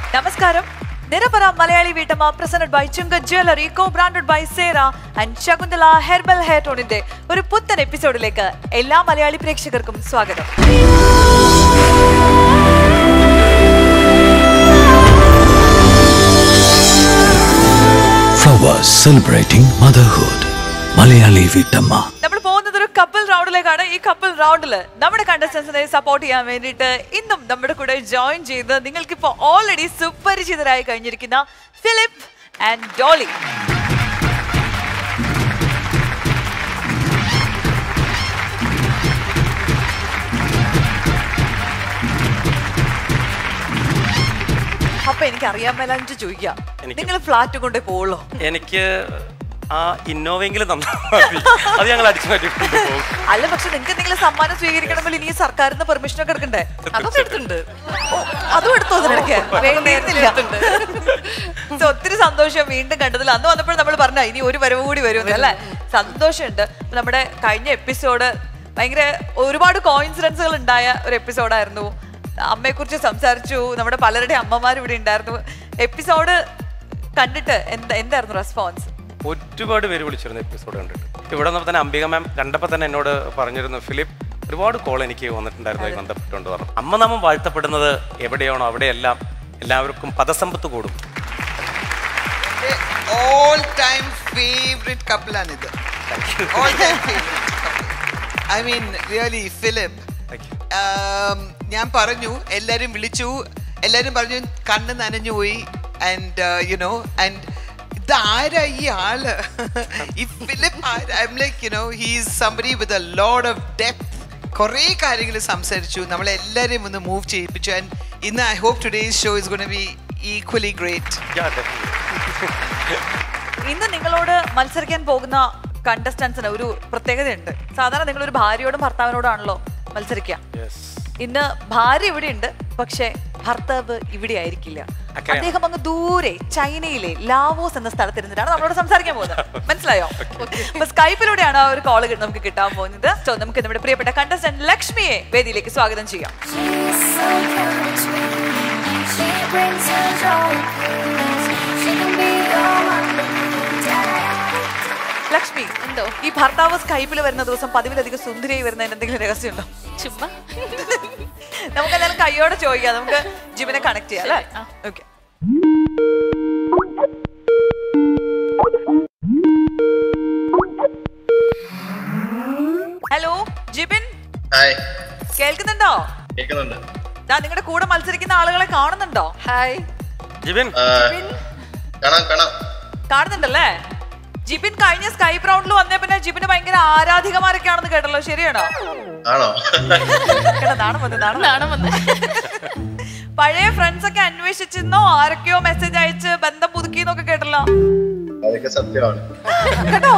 നമസ്കാരം Nirapara Malayali Veettamma presented by Chunka jewellery co branded by Sera and Shakunthala herbal hair ടോണിന്റെ ഒരു പുത്തൻ എപ്പിസോഡിലേക്ക് എല്ലാ മലയാളി പ്രേക്ഷകർക്കും സ്വാഗതം Flowers celebrating motherhood. മലയാളി വീട്ടമ്മ നമ്മൾ പോകുന്നത് ഒരു കപ്പിൾ റൗണ്ടിലേക്കാണ് ഈ കപ്പിൾ റൗണ്ടില് നമ്മുടെ കണ്ടസ്റ്റൻസിനെ സപ്പോർട്ട് ചെയ്യാൻ വേണ്ടിയിട്ട് ഇന്നും നമ്മുടെ കൂടെ ജോയിൻ ചെയ്ത് നിങ്ങൾക്ക് ഇപ്പോൾ ഓൾറെഡി സുപരിചിതരായി കഴിഞ്ഞിരിക്കുന്ന ഫിലിപ്പ് ആൻഡ് ഡോളി അപ്പൊ എനിക്ക് അറിയാൻ മേലാഞ്ഞിട്ട് ചോദിക്കാം എനിക്ക് നിങ്ങൾ ഫ്ലാറ്റ് കൊണ്ടേ പോവുള്ളൂ എനിക്ക് ആ ഇന്നോവെങ്കിലും തന്നാ മതി. അത് ഞങ്ങൾ അടിച്ചു മാറ്റി കൊണ്ടുപോകും അല്ല പക്ഷെ നിങ്ങൾക്ക് എന്തെങ്കിലും സമ്മാനം സ്വീകരിക്കണമെങ്കിൽ ഇനി സർക്കാരിൽ നിന്ന് പെർമിഷൻ ഒക്കെ എടുക്കണ്ടേ അതൊക്കെ എടുത്തിട്ടുണ്ട് ഓ, അതും എടുത്തോ അതിനിടയ്ക്ക് വേണ്ടിയിരുന്നില്ല So, ഒത്തിരി സന്തോഷം വീണ്ടും കണ്ടതിൽ അന്ന് വന്നപ്പോൾ നമ്മൾ പറഞ്ഞ ഇനി ഒരു വരവ് കൂടി വരും അല്ലേ സന്തോഷമുണ്ട് ഇപ്പൊ നമ്മുടെ കഴിഞ്ഞ എപ്പിസോഡ് ഭയങ്കര ഒരുപാട് കോയിൻസിഡൻസുകൾ ഉണ്ടായ ഒരു എപ്പിസോഡായിരുന്നു അമ്മയെക്കുറിച്ച് സംസാരിച്ചു നമ്മുടെ പലരുടെ അമ്മമാർ ഇവിടെ ഉണ്ടായിരുന്നു എപ്പിസോഡ് കണ്ടിട്ട് എന്താ എന്തായിരുന്നു റെസ്പോൺസ് ഒരുപാട് പേര് വിളിച്ചിരുന്നു എപ്പിസോഡ് കണ്ടിട്ട് ഇവിടെ വന്നപ്പോൾ തന്നെ അംബിക മാം കണ്ടപ്പോൾ തന്നെ എന്നോട് പറഞ്ഞിരുന്നു ഫിലിപ്പ് ഒരുപാട് കോൾ എനിക്ക് വന്നിട്ടുണ്ടായിരുന്നു അതുമായി ബന്ധപ്പെട്ടുകൊണ്ട് പറഞ്ഞു അമ്മ നാമം വാഴ്ത്തപ്പെടുന്നത് എവിടെയാണോ അവിടെയെല്ലാം എല്ലാവർക്കും പദസമ്പത്ത് കൂടും ഓൾ ടൈം ഫേവറേറ്റ് കപ്പിളാണിത് all time favourite I mean really Philip Thank you. ഞാൻ പറഞ്ഞു എല്ലാരും വിളിച്ചു എല്ലാരും പറഞ്ഞു കണ്ണ് നനഞ്ഞു പോയി ആൻഡ് യു നോ ആൻഡ് ഇത് ആരാ ഈ ആള് ഈ Philip I am like you know he's somebody with a load of depth കുറേ കാര്യങ്ങൾ സംസാരിച്ചു നമ്മളെ എല്ലാവരെയും ഒന്ന് മൂവ് ചെയ്യിപ്പിച്ചു ആൻഡ് ഇന്ന് I hope today's show is gonna be equally great Yeah, definitely. ഇന്ന് നിങ്ങളോട് മത്സരിക്കാൻ പോകുന്ന കണ്ടസ്റ്റൻസിന് ഒരു പ്രത്യേകതയുണ്ട് സാധാരണ നിങ്ങൾ ഒരു ഭാര്യയോടും ഭർത്താവിനോടാണല്ലോ മത്സരിക്കുക Yes. ഇന്ന് ഭാര്യ ഇവിടെ ഉണ്ട് പക്ഷെ ഭർത്താവ് ഇവിടെ ആയിരിക്കില്ല അക്കരെയാണ്. അദ്ദേഹം അങ്ങ് ദൂരെ ചൈനയിലെ ലാവോസ് എന്ന സ്ഥലത്തിരുന്നിട്ടാണ് നമ്മളോട് സംസാരിക്കാൻ പോകുന്നത് മനസ്സിലായോ അപ്പൊ സ്കൈപ്പിലൂടെയാണ് ആ ഒരു കോള് നമുക്ക് കിട്ടാൻ പോകുന്നത് സോ നമുക്ക് നമ്മുടെ പ്രിയപ്പെട്ട കണ്ടസ്റ്റന്റ് ലക്ഷ്മിയെ വേദിയിലേക്ക് സ്വാഗതം ചെയ്യാം She's so kind to me. She brings her joy. She can be your one. Lakshmi എന്തോ ഈ ഭർത്താവ് സ്കൈപ്പിൽ വരുന്ന ദിവസം പതിവിലധികം സുന്ദരിയായി വരുന്നതിന് എന്തെങ്കിലും രഹസ്യമുണ്ടോ ചുമ്മാ നമുക്ക് എന്തായാലും കൈയോടെ ചോദിക്കാം നമുക്ക് ജിബിനെ കണക്ട് ചെയ്യാം അല്ലേ ഓക്കെ ഹലോ ജിബിൻ ഹായ് കേൾക്കുന്നുണ്ടോ കേൾക്കുന്നുണ്ട് ഞാൻ നിങ്ങളുടെ കൂടെ മത്സരിക്കുന്ന ആളുകളെ കാണുന്നുണ്ടോ ഹായ് ജിബിൻ ആ, കാണാം കാണാം കാണുന്നുണ്ടല്ലേ ജിബിൻ കഴിഞ്ഞ സ്കൈപ്പ് റൗണ്ടിൽ വന്നേ പിന്നെ ജിബിന് ഭയങ്കര ആരാധികമാരൊക്കെ ആണെന്ന് കേട്ടല്ലോ ശരിയാണോ ആണോ കേട്ടോ, നാണം വന്നു നാണം വന്നു. നാണം വന്ന് പഴയ ഫ്രണ്ട്സ് ഒക്കെ അന്വേഷിച്ചെന്നോ ആരൊക്കെയോ മെസ്സേജ് അയച്ച് ബന്ധം പുതുക്കിന്നൊക്കെ കേട്ടല്ലോ അതൊക്കെ സത്യമാണ് കേട്ടോ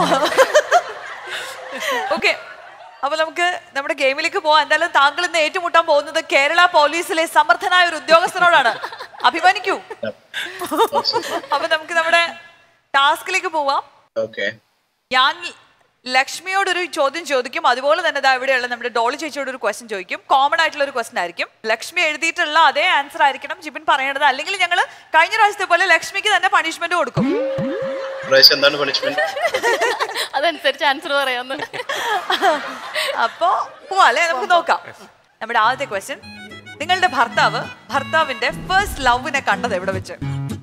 ഓക്കെ അപ്പൊ നമുക്ക് നമ്മുടെ ഗെയിമിലേക്ക് പോവാം എന്തായാലും താങ്കൾ ഇന്ന് ഏറ്റുമുട്ടാൻ പോകുന്നത് കേരള പോലീസിലെ സമർത്ഥനായ ഒരു ഉദ്യോഗസ്ഥനോടാണ് അഭിമാനിക്കൂ അപ്പൊ നമുക്ക് നമ്മുടെ ടാസ്കിലേക്ക് പോവാം ഓക്കെ ഞാൻ ലക്ഷ്മിയോട് ഒരു ചോദ്യം ചോദിക്കും അതുപോലെ തന്നെ ദാ ഇവിടെയുള്ള നമ്മുടെ ഡോളി ചേച്ചിയോട് ഒരു ക്വസ്റ്റ്യൻ ചോദിക്കും കോമൺ ആയിട്ടുള്ള ഒരു ക്വസ്റ്റ്യൻ ആയിരിക്കും ലക്ഷ്മി എഴുതിയിട്ടുള്ള അതേ ആൻസർ ആയിരിക്കണം ജിബിൻ പറയേണ്ടത് അല്ലെങ്കിൽ ഞങ്ങൾ കഴിഞ്ഞ പ്രാവശ്യത്തെ പോലെ ലക്ഷ്മിക്ക് തന്നെ പണിഷ്മെന്റ് കൊടുക്കും പ്രാവശ്യം എന്താണ് പണിഷ്മെന്റ് അതനുസരിച്ച് ആൻസർ പറയാന്ന് അപ്പോ പോവാ അല്ലേ നമുക്ക് നോക്കാം നമ്മുടെ ആദ്യത്തെ ക്വസ്റ്റ്യൻ നിങ്ങളുടെ ഭർത്താവ് ഭർത്താവിന്റെ ഫസ്റ്റ് ലവിനെ കണ്ടത് എവിടെ വെച്ച്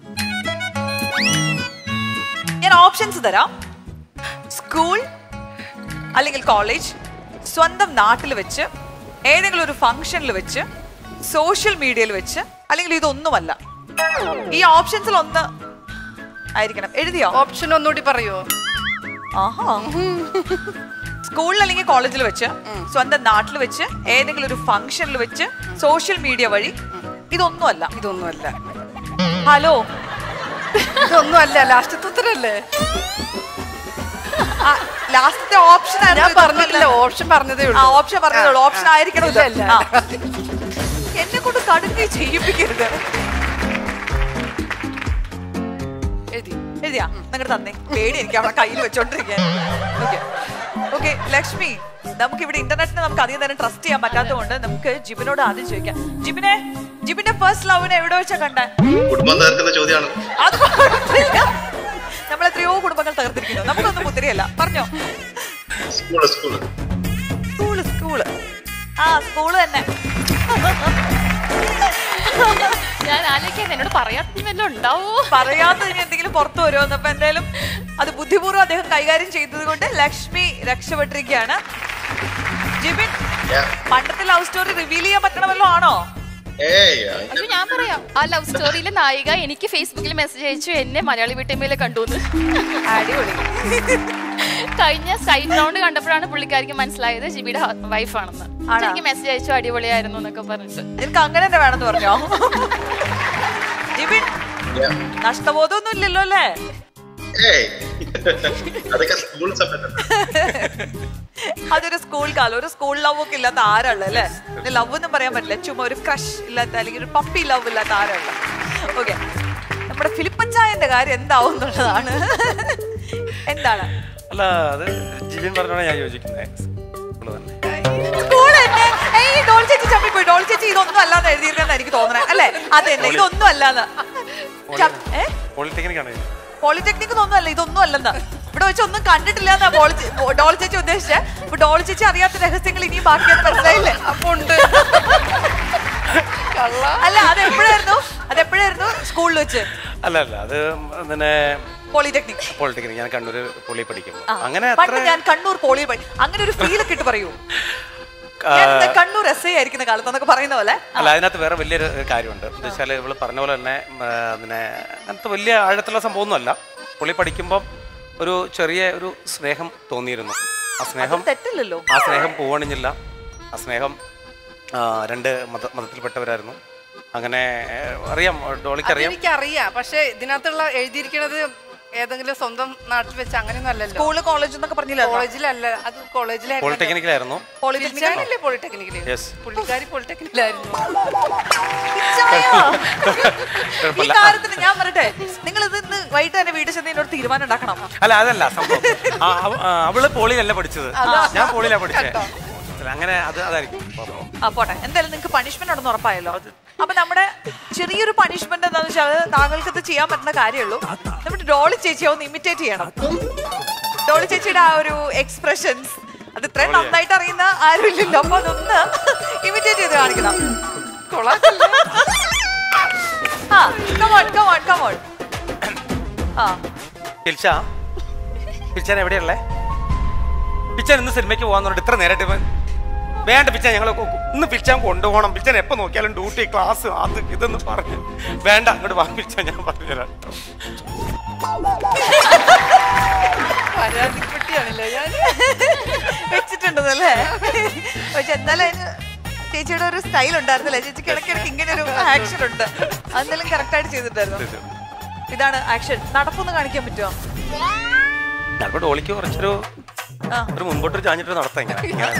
ഞാൻ ഓപ്ഷൻസ് തരാം സ്കൂൾ അല്ലെങ്കിൽ കോളേജ് സ്വന്തം നാട്ടിൽ വെച്ച് ഏതെങ്കിലും ഒരു ഫംഗ്ഷനിൽ വെച്ച് സോഷ്യൽ മീഡിയയിൽ വെച്ച് അല്ലെങ്കിൽ ഇതൊന്നുമല്ല ഈ ഓപ്ഷൻസിൽ ഒന്ന് ആയിരിക്കണം എഴുതിയോ ഓപ്ഷൻ ഒന്നുകൂടി പറയോ ആഹാ സ്കൂളിൽ അല്ലെങ്കിൽ കോളേജിൽ വെച്ച് സ്വന്തം നാട്ടിൽ വെച്ച് ഏതെങ്കിലും ഒരു ഫംഗ്ഷനിൽ വെച്ച് സോഷ്യൽ മീഡിയ വഴി ഇതൊന്നുമല്ല ഇതൊന്നുമല്ല ഹലോ ഇതൊന്നുമല്ല ലാസ്റ്റത്തെ ഉത്തരല്ലേ ലാസ്റ്റത്തെ ഓപ്ഷൻ ഞാൻ പറഞ്ഞിട്ടില്ല ഓപ്ഷൻ പറഞ്ഞതേ ആ ഉള്ളൂ ഓപ്ഷൻ പറഞ്ഞതോളൂ ഓപ്ഷൻ ആയിരിക്കണം ഇത്. ഇല്ല, ആ. ഇല്ല. എന്നെ കൊണ്ട് കടുക്കി ചെയ്യിപ്പിക്കരുത് എഴുതി എഴുതിയാ നിങ്ങളുടെ തന്നെ പേടി എനിക്ക് അവിടെ കയ്യിൽ വെച്ചോണ്ടിരിക്കാൻ ഓക്കെ ഓക്കെ ലക്ഷ്മി നമുക്ക് ഇവിടെ ഇന്റർനെറ്റിനെ നമുക്ക് അധികം നേരം ട്രസ്റ്റ് ചെയ്യാൻ പറ്റാത്തതുകൊണ്ട് നമുക്ക് ജിബിനോട് ആദ്യം ചോദിക്കാം ജിബിനെ ജിബിന്റെ ഫസ്റ്റ് ലവിനെ എവിടെ വെച്ചാ കണ്ടേ കുടുംബം തകർക്കുന്ന ചോദ്യമാണ് അത് കുഴപ്പമില്ല. നമ്മൾ എത്രയോ കുടുംബങ്ങൾ തകർത്തിരിക്കുന്നു നമുക്കൊന്നും മുത്തിരിയല്ല പറഞ്ഞോ സ്കൂള് സ്കൂള് സ്കൂള് സ്കൂള് ആ സ്കൂള് തന്നെ ഞാൻ ആലോചിക്കാൻ എന്നോട് പറയാത്ത വല്ലതും ഉണ്ടാവോ പറയാതെ ഇനി എന്തെങ്കിലും പുറത്തു വരുമെന്ന് അപ്പൊ എന്തായാലും അത് ബുദ്ധിപൂർവ്വം അദ്ദേഹം കൈകാര്യം ചെയ്തത് കൊണ്ട് ലക്ഷ്മി രക്ഷപ്പെട്ടിരിക്കുകയാണ് ജിബിൻ Yeah. പണ്ടത്തെ ലവ് സ്റ്റോറി റിവീൽ ചെയ്യാൻ പറ്റണമല്ലോ ആണോ ഏയ് അയ്യോ ഞാൻ പറയാം ആ ലവ് സ്റ്റോറിയിലെ നായിക എനിക്ക് ഫേസ്ബുക്കിൽ മെസ്സേജ് അയച്ചു എന്നെ മലയാളി വീട്ടമ്മയിലെ കണ്ടുവന്ന് അടിപൊളി കഴിഞ്ഞ സൈഡ് റൗണ്ട് കണ്ടപ്പോഴാണ് പുള്ളിക്കാരിക്ക് മനസ്സിലായത് ജിബിയുടെ വൈഫാണെന്ന് ആണോ? എനിക്ക് മെസ്സേജ് അയച്ചു അടിപൊളിയായിരുന്നു എന്നൊക്കെ പറഞ്ഞിട്ട് നിനക്ക് അങ്ങനെ തന്നെ വേണമെന്ന് പറഞ്ഞോ ജിബിൻ Yeah. നഷ്ടബോധമൊന്നും ഇല്ലല്ലോ അല്ലേ ഏയ് അതൊക്കെ സ്കൂൾ സമയത്ത് അതൊരു സ്കൂൾ കാലം ഒരു സ്കൂൾ ലവ് ഒക്കെ ഇല്ലാത്ത ആരാള് അല്ലേ ലവ് ഒന്നും പറയാൻ പറ്റില്ല ചുമ്മാ ഒരു ക്രഷ് ഇല്ലാത്ത അല്ലെങ്കിൽ ഒരു പപ്പി ലവ് ഇല്ലാത്ത ആരാള് ഓക്കെ നമ്മുടെ ഫിലിപ്പഞ്ചായന്റെ കാര്യം എന്താവും എന്നുള്ളതാണ് എന്താണ് അല്ല അത് ജിബിൻ പറഞ്ഞോടെ ഞാൻ യോജിക്കുന്നത് സ്കൂള് തന്നെ സ്കൂൾ തന്നെ ഏയ് ഡോൾ ചേച്ചി ചമ്മി പോയി ഡോൾ ചേച്ചി ഇതൊന്നും അല്ലാന്ന് എഴുതിയിരുന്നെന്ന് എനിക്ക് തോന്നണേ അല്ലേ അത് തന്നെ ഇതൊന്നും അല്ലാന്ന് ചം- ഏ പോളിടെക്നിക് ആണ് പോളിടെക്നിക് ഒന്നും അല്ല ഇതൊന്നും അല്ലെന്ന് ഇവിടെ വെച്ച് ഒന്നും കണ്ടിട്ടില്ല എന്നാ ഡോൾ ചേച്ചി ഉദ്ദേശിച്ചത് അപ്പൊ ഡോൾ ചേച്ചി അറിയാത്ത രഹസ്യങ്ങൾ ഇനിയും ബാക്കിയെന്ന് മനസ്സിലായില്ലേ അപ്പൊ ഉണ്ട് കള്ള അല്ല അത് എപ്പോഴായിരുന്നു അത് എപ്പോഴായിരുന്നു സ്കൂളിൽ വെച്ച് അല്ല അല്ല അത് പിന്നെ പോളിടെക്നിക് പോളിടെക്നിക് ഞാൻ കണ്ണൂർ പൊള്ളി പഠിക്കുമ്പോൾ ആ. അങ്ങനെ പണ്ട് അത്ര ഞാൻ കണ്ണൂർ പോളി പഠി അങ്ങനെ ഒരു ഫീൽ ഒക്കെ ഇട്ട് പറയൂ ആ, ഞാൻ ഇന്ന് കണ്ണൂർ എസ് ഐ ആയിരിക്കുന്ന കാലത്ത് എന്നൊക്കെ പറയുന്ന പോലെ അല്ല അതിനകത്ത് വേറെ വലിയൊരു കാര്യമുണ്ട് എന്താ വെച്ചാൽ ഇവള് പറഞ്ഞ പോലെ തന്നെ ഉം, ആ, പിന്നെ അങ്ങനത്തെ വലിയ ആഴത്തുള്ള സംഭവമൊന്നുമല്ല പുള്ളി പഠിക്കുമ്പം ഒരു ചെറിയ ഒരു സ്നേഹം തോന്നിയിരുന്നു ആ സ്നേഹം തെറ്റില്ലല്ലോ ആ സ്നേഹം പൂവണിഞ്ഞില്ല ആ സ്നേഹം ആ, രണ്ട് മത മതത്തിൽപ്പെട്ടവരായിരുന്നു അങ്ങനെ ഏ, അറിയാം ഡോളിക്ക് അറിയാം എനിക്കറിയാം പക്ഷെ ഇതിനകത്തുള്ള എഴുതിയിരിക്കുന്നത് ഏതെങ്കിലും സ്വന്തം നാട്ടിൽ വെച്ച് അങ്ങനെയൊന്നും അല്ലല്ലോ സ്കൂള് കോളേജ് എന്നൊക്കെ പറഞ്ഞില്ല കോളേജിലല്ല അത് കോളേജിലായിരുന്നു പോളിടെക്നിക്കിലായിരുന്നു പോളിടെക്നിക് ഫിൽച്ചാനല്ലേ പോളിടെക്നിക്കില് Yes. പുള്ളിക്കാരി പോളിടെക്നിക്കിലായിരുന്നു ഈ കുഴപ്പമില്ല കാര്യത്തിന് ഞാൻ പറയട്ടെ നിങ്ങൾ ഇത് ഇന്ന് വൈകിട്ട് തന്നെ വീട്ടിൽ ചെന്ന് എന്നോട് തീരുമാനം ഉണ്ടാക്കണം അല്ല അതല്ല സംഭവം ആ, അവ- ആ, അവള് പോളിയിലല്ല പഠിച്ചത് ഞാൻ പോളിയിലാണ് പഠിച്ചത് അങ്ങനെ അത് അതായിരിക്കും problem. ആ പോട്ടെ എന്തായാലും നിങ്ങൾക്ക് പണിഷ്മെന്റ് ഉണ്ടെന്ന് ഉറപ്പായല്ലോ അപ്പൊ നമ്മുടെ ചെറിയൊരു പണിഷ്മെന്റ് എന്താണെന്ന് വെച്ചാൽ താങ്കൾക്ക് ഇത് ചെയ്യാൻ പറ്റുന്ന കാര്യമുള്ളൂ നമ്മുടെ ഡോളി ചേച്ചിയെ ഒന്ന് ഇമിറ്റേറ്റ് ചെയ്യണം ഡോളി ചേച്ചിയുടെ ആ ഒരു എക്സ്പ്രഷൻസ് അത് ഇത്രയും നന്നായിട്ട് അറിയുന്ന ആരും ഇല്ലല്ലോ അപ്പൊ അതൊന്ന് ഇമിറ്റേറ്റ് ചെയ്ത് കാണിക്കണം ആ കമോൺ കമോൺ കമോൺ ആ പിൽച്ച പിൽച്ചാൻ എവിടെയുള്ളേ പിച്ചാൻ ഇന്ന് സിനിമയ്ക്ക് പോകാന്ന് പറഞ്ഞിട്ട് ഇത്ര നേരമായിട്ട് ഇവൻ വേണ്ട പിച്ചാൻ ഞങ്ങൾ ഇന്ന് പിൽച്ചാൻ കൊണ്ടുപോകണം പിച്ചാൻ എപ്പോ നോക്കിയാലും ഡ്യൂട്ടി ക്ലാസ് അത് ഇതെന്ന് പറഞ്ഞു വേണ്ട അങ്ങോട്ട് വാ പിൽച്ചാൻ ഞാൻ പറഞ്ഞുതരാം പരാതിപ്പെട്ടിയാണല്ലേ ഞാൻ വെച്ചിട്ടുണ്ടെന്നല്ലേ പക്ഷെ എന്നാലും അതിന് ചേച്ചിയുടെ ഒരു സ്റ്റൈൽ ഉണ്ടായിരുന്നില്ല ചേച്ചിക്ക് ഇടയ്ക്കിടയ്ക്ക് ഇങ്ങനെ ഒരു ആക്ഷൻ ഉണ്ട് അതെന്തായാലും കറക്റ്റ് ആയിട്ട് ചെയ്തിട്ടായിരുന്നു ഇതാണ് ആക്ഷൻ നടപ്പൊന്ന് കാണിക്കാൻ പറ്റുമോ ചിലപ്പോൾ ഡോളിക്ക് കുറച്ചൊരു ആ. ഒരു മുൻപോട്ട് ചാഞ്ഞിട്ട് നടത്താം ഇങ്ങനെ ഇങ്ങനെ.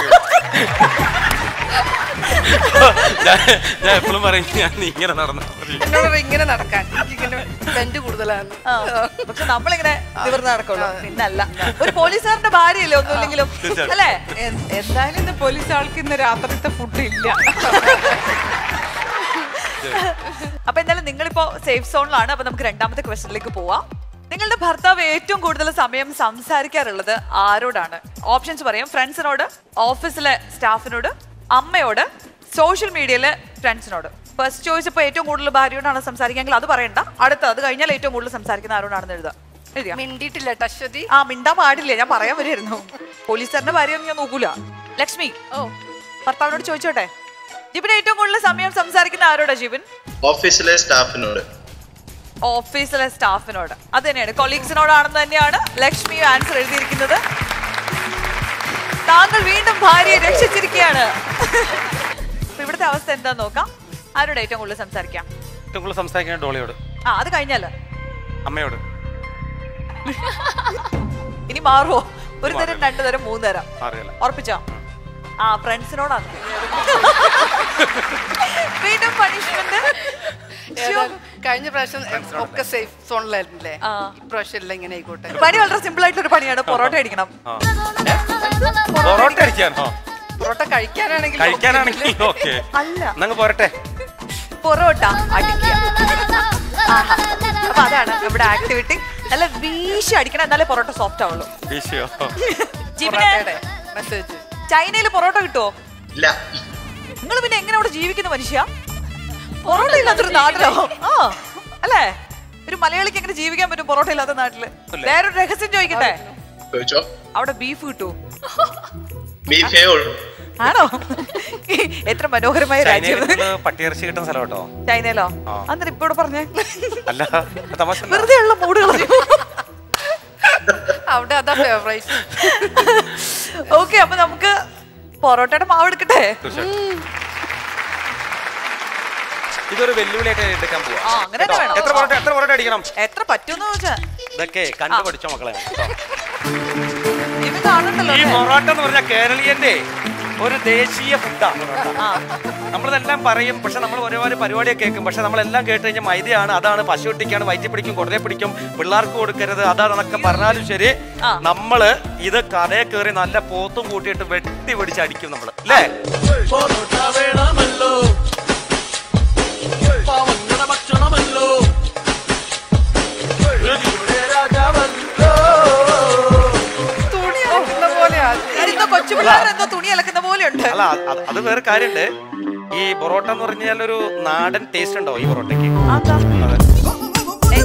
ഞാൻ ഞാൻ എപ്പോഴും പറയും ഞാൻ ഇങ്ങനെ നടന്നു എന്നോട് പറയും ഇങ്ങനെ നടക്കാൻ എനിക്കിങ്ങനെ ബെൻഡ് കൂടുതലാണ് ആ പക്ഷെ നമ്മളിങ്ങനെ നിവർന്ന് നടക്കുള്ളൂ പിന്നല്ല ഒരു പോലീസുകാരന്റെ ഭാര്യയല്ലേ ഒന്നുമില്ലെങ്കിലും അല്ലേ എ- എന്തായാലും ഇന്ന് പോലീസ് ആൾക്ക് ഇന്ന് രാത്രിത്തെ ഫുഡ് ഇല്ല അപ്പൊ എന്തായാലും നിങ്ങളിപ്പോ സേഫ് സോണിലാണ് അപ്പൊ നമുക്ക് രണ്ടാമത്തെ ക്വസ്റ്റനിലേക്ക് പോവാം നിങ്ങളുടെ ഭർത്താവ് ഏറ്റവും കൂടുതൽ സമയം സംസാരിക്കാറുള്ളത് ആരോടാണ് ഓപ്ഷൻസ് പറയാം ഫ്രണ്ട്സിനോട് ഓഫീസിലെ സ്റ്റാഫിനോട് അമ്മയോട് സോഷ്യൽ മീഡിയയിലെ ഫ്രണ്ട്സിനോട് ഫസ്റ്റ് ചോയ്സ് ഇപ്പൊ ഏറ്റവും കൂടുതൽ ഭാര്യയോടാണ് സംസാരിക്കാമെങ്കിൽ അത് പറയണ്ട അടുത്ത അത് കഴിഞ്ഞാൽ ഏറ്റവും കൂടുതൽ സംസാരിക്കുന്ന ആരോടാണെന്ന് എഴുതാം എഴുതിയാ മിണ്ടിയിട്ടില്ല കേട്ടോ അശ്വതി ആ മിണ്ടാൻ പാടില്ല ഞാൻ പറയാൻ വരുമായിരുന്നു പോലീസുകാരന്റെ ഭാര്യയൊന്നും ഞാൻ നോക്കൂല ലക്ഷ്മി ഓ ഭർത്താവിനോട് ചോദിച്ചോട്ടെ ജിബിന് ഏറ്റവും കൂടുതൽ സമയം സംസാരിക്കുന്ന ആരോടാ ജിബിൻ ഓഫീസിലെ സ്റ്റാഫിനോട് ഓഫീസിലെ സ്റ്റാഫിനോട് അത് തന്നെയാണ് കൊളീഗ്സിനോടാണെന്ന് തന്നെയാണ് ലക്ഷ്മി ആൻസർ എഴുതിയിരിക്കുന്നത് താങ്കൾ വീണ്ടും ഭാര്യയെ രക്ഷിച്ചിരിക്കുകയാണ് അപ്പൊ ഇവിടുത്തെ അവസ്ഥ എന്താ നോക്കാം ആരോട് ഏറ്റവും കൂടുതൽ സംസാരിക്കാം ഏറ്റവും കൂടുതൽ സംസാരിക്കുന്നത് ഡോളിയോട് ആ അത് കഴിഞ്ഞാല് അമ്മയോട് ഇനി മാറുമോ ഒരു തരം രണ്ടു തരം മൂന്ന് തരം അറിയില്ല ഉറപ്പിച്ചോ ആ ഫ്രണ്ട്സിനോടാണ് വീണ്ടും പണിഷ്മെന്റ് ഏതായാലും കഴിഞ്ഞ പ്രാവശ്യം ഒക്കെ സേഫ് സോണിലായിരുന്നില്ലേ ആ. ഇപ്രാവശ്യം എല്ലാം ഇങ്ങനെ ആയിക്കോട്ടെ പണി വളരെ സിമ്പിൾ ആയിട്ടുള്ള ഒരു പണിയാണ് പൊറോട്ട അടിക്കണം പൊറോട്ട അടിക്കാനോ പൊറോട്ട കഴിക്കാനാണെങ്കിൽ കഴിക്കാനാണെങ്കിൽ ഓക്കെ അല്ല എന്നങ്ങ് പോരട്ടെ പൊറോട്ട അടിക്കുക ആഹാ. അപ്പൊ അതാണ് ഇവിടെ ആക്ടിവിറ്റി നല്ല വീശി അടിക്കണം എന്നാലേ പൊറോട്ട സോഫ്റ്റ് ആവുള്ളൂ വിഷയോ ജിബിനെ മെസ്സേജ് ചൈനയിൽ പൊറോട്ട കിട്ടുമോ ഇല്ല നിങ്ങൾ പിന്നെ എങ്ങനെ അവിടെ ജീവിക്കുന്ന മനുഷ്യ പൊറോട്ട ഇല്ലാത്തൊരു നാട്ടിലോ ആ അല്ലേ ഒരു മലയാളിക്ക് എങ്ങനെ ജീവിക്കാൻ പറ്റും പൊറോട്ട ഇല്ലാത്ത നാട്ടില് വേറൊരു രഹസ്യം ചോദിക്കട്ടെ ചോദിച്ചോ അവിടെ ബീഫ് കിട്ടുമോ ബീഫേ ഉള്ളൂ ആണോ എത്ര മനോഹരമായ രാജ്യം ചൈനയിൽ പട്ടിയിറച്ചി കിട്ടുന്ന സ്ഥലം കേട്ടോ ചൈനയിലോ ആ. അന്നേരം ഇപ്പൊ ഇവിടെ പറഞ്ഞേ അല്ല തമാശ അല്ല. വെറുതെ ഉള്ള മൂട് കളഞ്ഞു അവിടെ അതാ ഫേവറേറ്റ് ഓക്കെ അപ്പൊ നമുക്ക് പൊറോട്ടയുടെ മാവ് എടുക്കട്ടെ തീർച്ചയായിട്ടും. ഇതൊരു വെല്ലുവിളിയായിട്ട് എടുക്കാൻ പോവാ ആ, അങ്ങനെ തന്നെ വേണം. എത്ര പൊറോട്ട എത്ര പൊറോട്ട അടിക്കണം എത്ര പറ്റുമെന്ന് ചോദിച്ചാ ഇതൊക്കെ കണ്ടു പഠിച്ചോ മക്കളെ കേട്ടോ. ഇത് കാണണ്ടല്ലോ ഈ അല്ലേ? പൊറോട്ട എന്ന് പറഞ്ഞാൽ കേരളീയന്റെ ഒരു ദേശീയ ഫുഡാണ് ആ. നമ്മളിതെല്ലാം പറയും പക്ഷെ നമ്മൾ ഒരുപാട് പരിപാടിയൊക്കെ കേൾക്കും പക്ഷെ നമ്മളെല്ലാം കേട്ട് കഴിഞ്ഞാൽ മൈദയാണ് അതാണ് പശുട്ടിക്കാണ് വയറ്റി പിടിക്കും കുടലെ പിടിക്കും പിള്ളേർക്ക് കൊടുക്കരുത് അതാണെന്നൊക്കെ പറഞ്ഞാലും ശരി ആ. നമ്മള് ഇത് കടയെ കയറി നല്ല പോത്തും കൂട്ടിയിട്ട് വെട്ടി പിടിച്ച് അടിക്കും നമ്മള് അല്ലേ തുണി അലക്കുന്ന പോലെയാ എന്തോ കൊച്ചു പിള്ളേർ എന്തോ തുണി അലക്കുന്ന പോലെ ഉണ്ട് അല്ല അത് അത് വേറെ കാര്യമുണ്ട് ഈ പൊറോട്ട എന്ന് പറഞ്ഞാൽ ഒരു നാടൻ ടേസ്റ്റ് ഉണ്ടോ ഈ പൊറോട്ടയ്ക്ക് അതാ. അതെ. ഏയ്,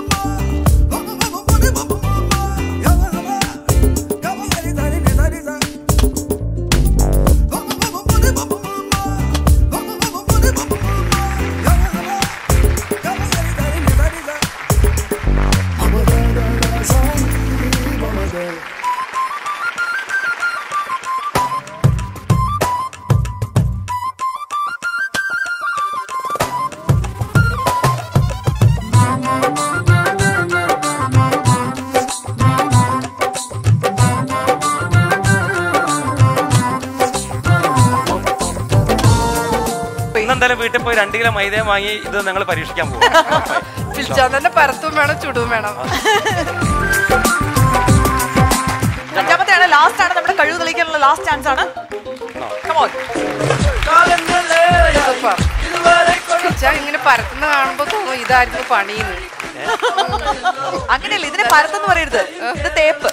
ഇന്നെന്തായാലും വീട്ടിൽ പോയി രണ്ട് കിലോ മൈദയും വാങ്ങി ഇത് ഞങ്ങൾ പരീക്ഷിക്കാൻ പോകും വിളിച്ചാൽ തന്നെ പരത്തും വേണം ചുടും വേണം അഞ്ചാമത്തെയാണ് ലാസ്റ്റ് ആണ് നമ്മുടെ കഴിവ് തെളിയിക്കാനുള്ള ലാസ്റ്റ് ചാൻസ് ആണ് Come on. സൂപ്പർ വിളിച്ചാൽ ഇങ്ങനെ പരത്തുന്ന കാണുമ്പോ തോന്നും ഇതായിരുന്നു പണിന്ന് അങ്ങനെയല്ല ഇതിനെ പരത്തെന്ന് പറയരുത് ഇത് തേപ്പ്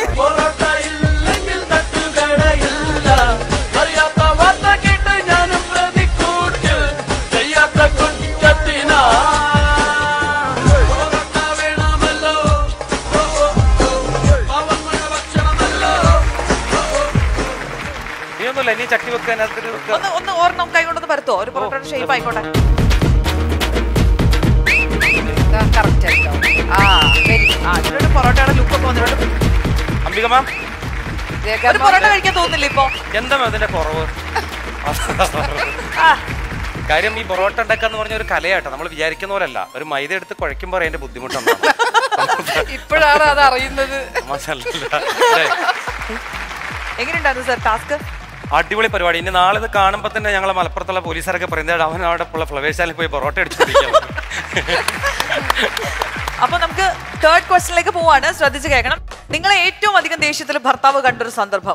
ഇനിയൊന്നുമില്ല ഇനി ചട്ടി വെക്കാൻ അതിനകത്തൊരു ഇത് ഒന്ന് ഒന്ന് ഓർണം കൈ കൊണ്ടൊന്ന് പരത്തോ ഒരു പൊറോട്ടയുടെ ഷേപ്പ് ആയിക്കോട്ടെ കറക്റ്റ് ആയിട്ടോ ആ വെരി ആ ഇതിലൊരു പൊറോട്ടയുടെ ലുക്ക് ഒക്കെ വന്നിട്ടുണ്ട് അംബിക മാം ഒരു പൊറോട്ട കഴിക്കാൻ തോന്നുന്നില്ല ഇപ്പൊ എന്താ മാം ഇതിന്റെ കുറവ് ആ കാര്യം ഈ പൊറോട്ട ഉണ്ടാക്കാന്ന് പറഞ്ഞ ഒരു കലയാട്ടോ നമ്മൾ വിചാരിക്കുന്ന പോലല്ല ഒരു മൈദ എടുത്ത് കുഴയ്ക്കുമ്പോൾ അതിന്റെ ബുദ്ധിമുട്ടുണ്ട് ഇപ്പോഴാണ് അത് അറിയുന്നത് എങ്ങനെയുണ്ടായിരുന്നു സർ ടാസ്ക് അടിപൊളി പരിപാടി ഇനി നാളെ ഇത് കാണുമ്പോൾ തന്നെ ഞങ്ങളെ മലപ്പുറത്തുള്ള പോലീസുകാരൊക്കെ പറയുന്നത് അവൻ അവിടെ ഉള്ള ഫ്ലവേഴ്സാലിൽ പോയി പൊറോട്ട അടിച്ചു അപ്പൊ നമുക്ക് തേർഡ് ക്വസ്റ്റ്യനിലേക്ക് പോവാണ് ശ്രദ്ധിച്ച് കേൾക്കണം നിങ്ങളെ ഏറ്റവും അധികം ദേഷ്യത്തിൽ ഭർത്താവ് കണ്ടൊരു സന്ദർഭം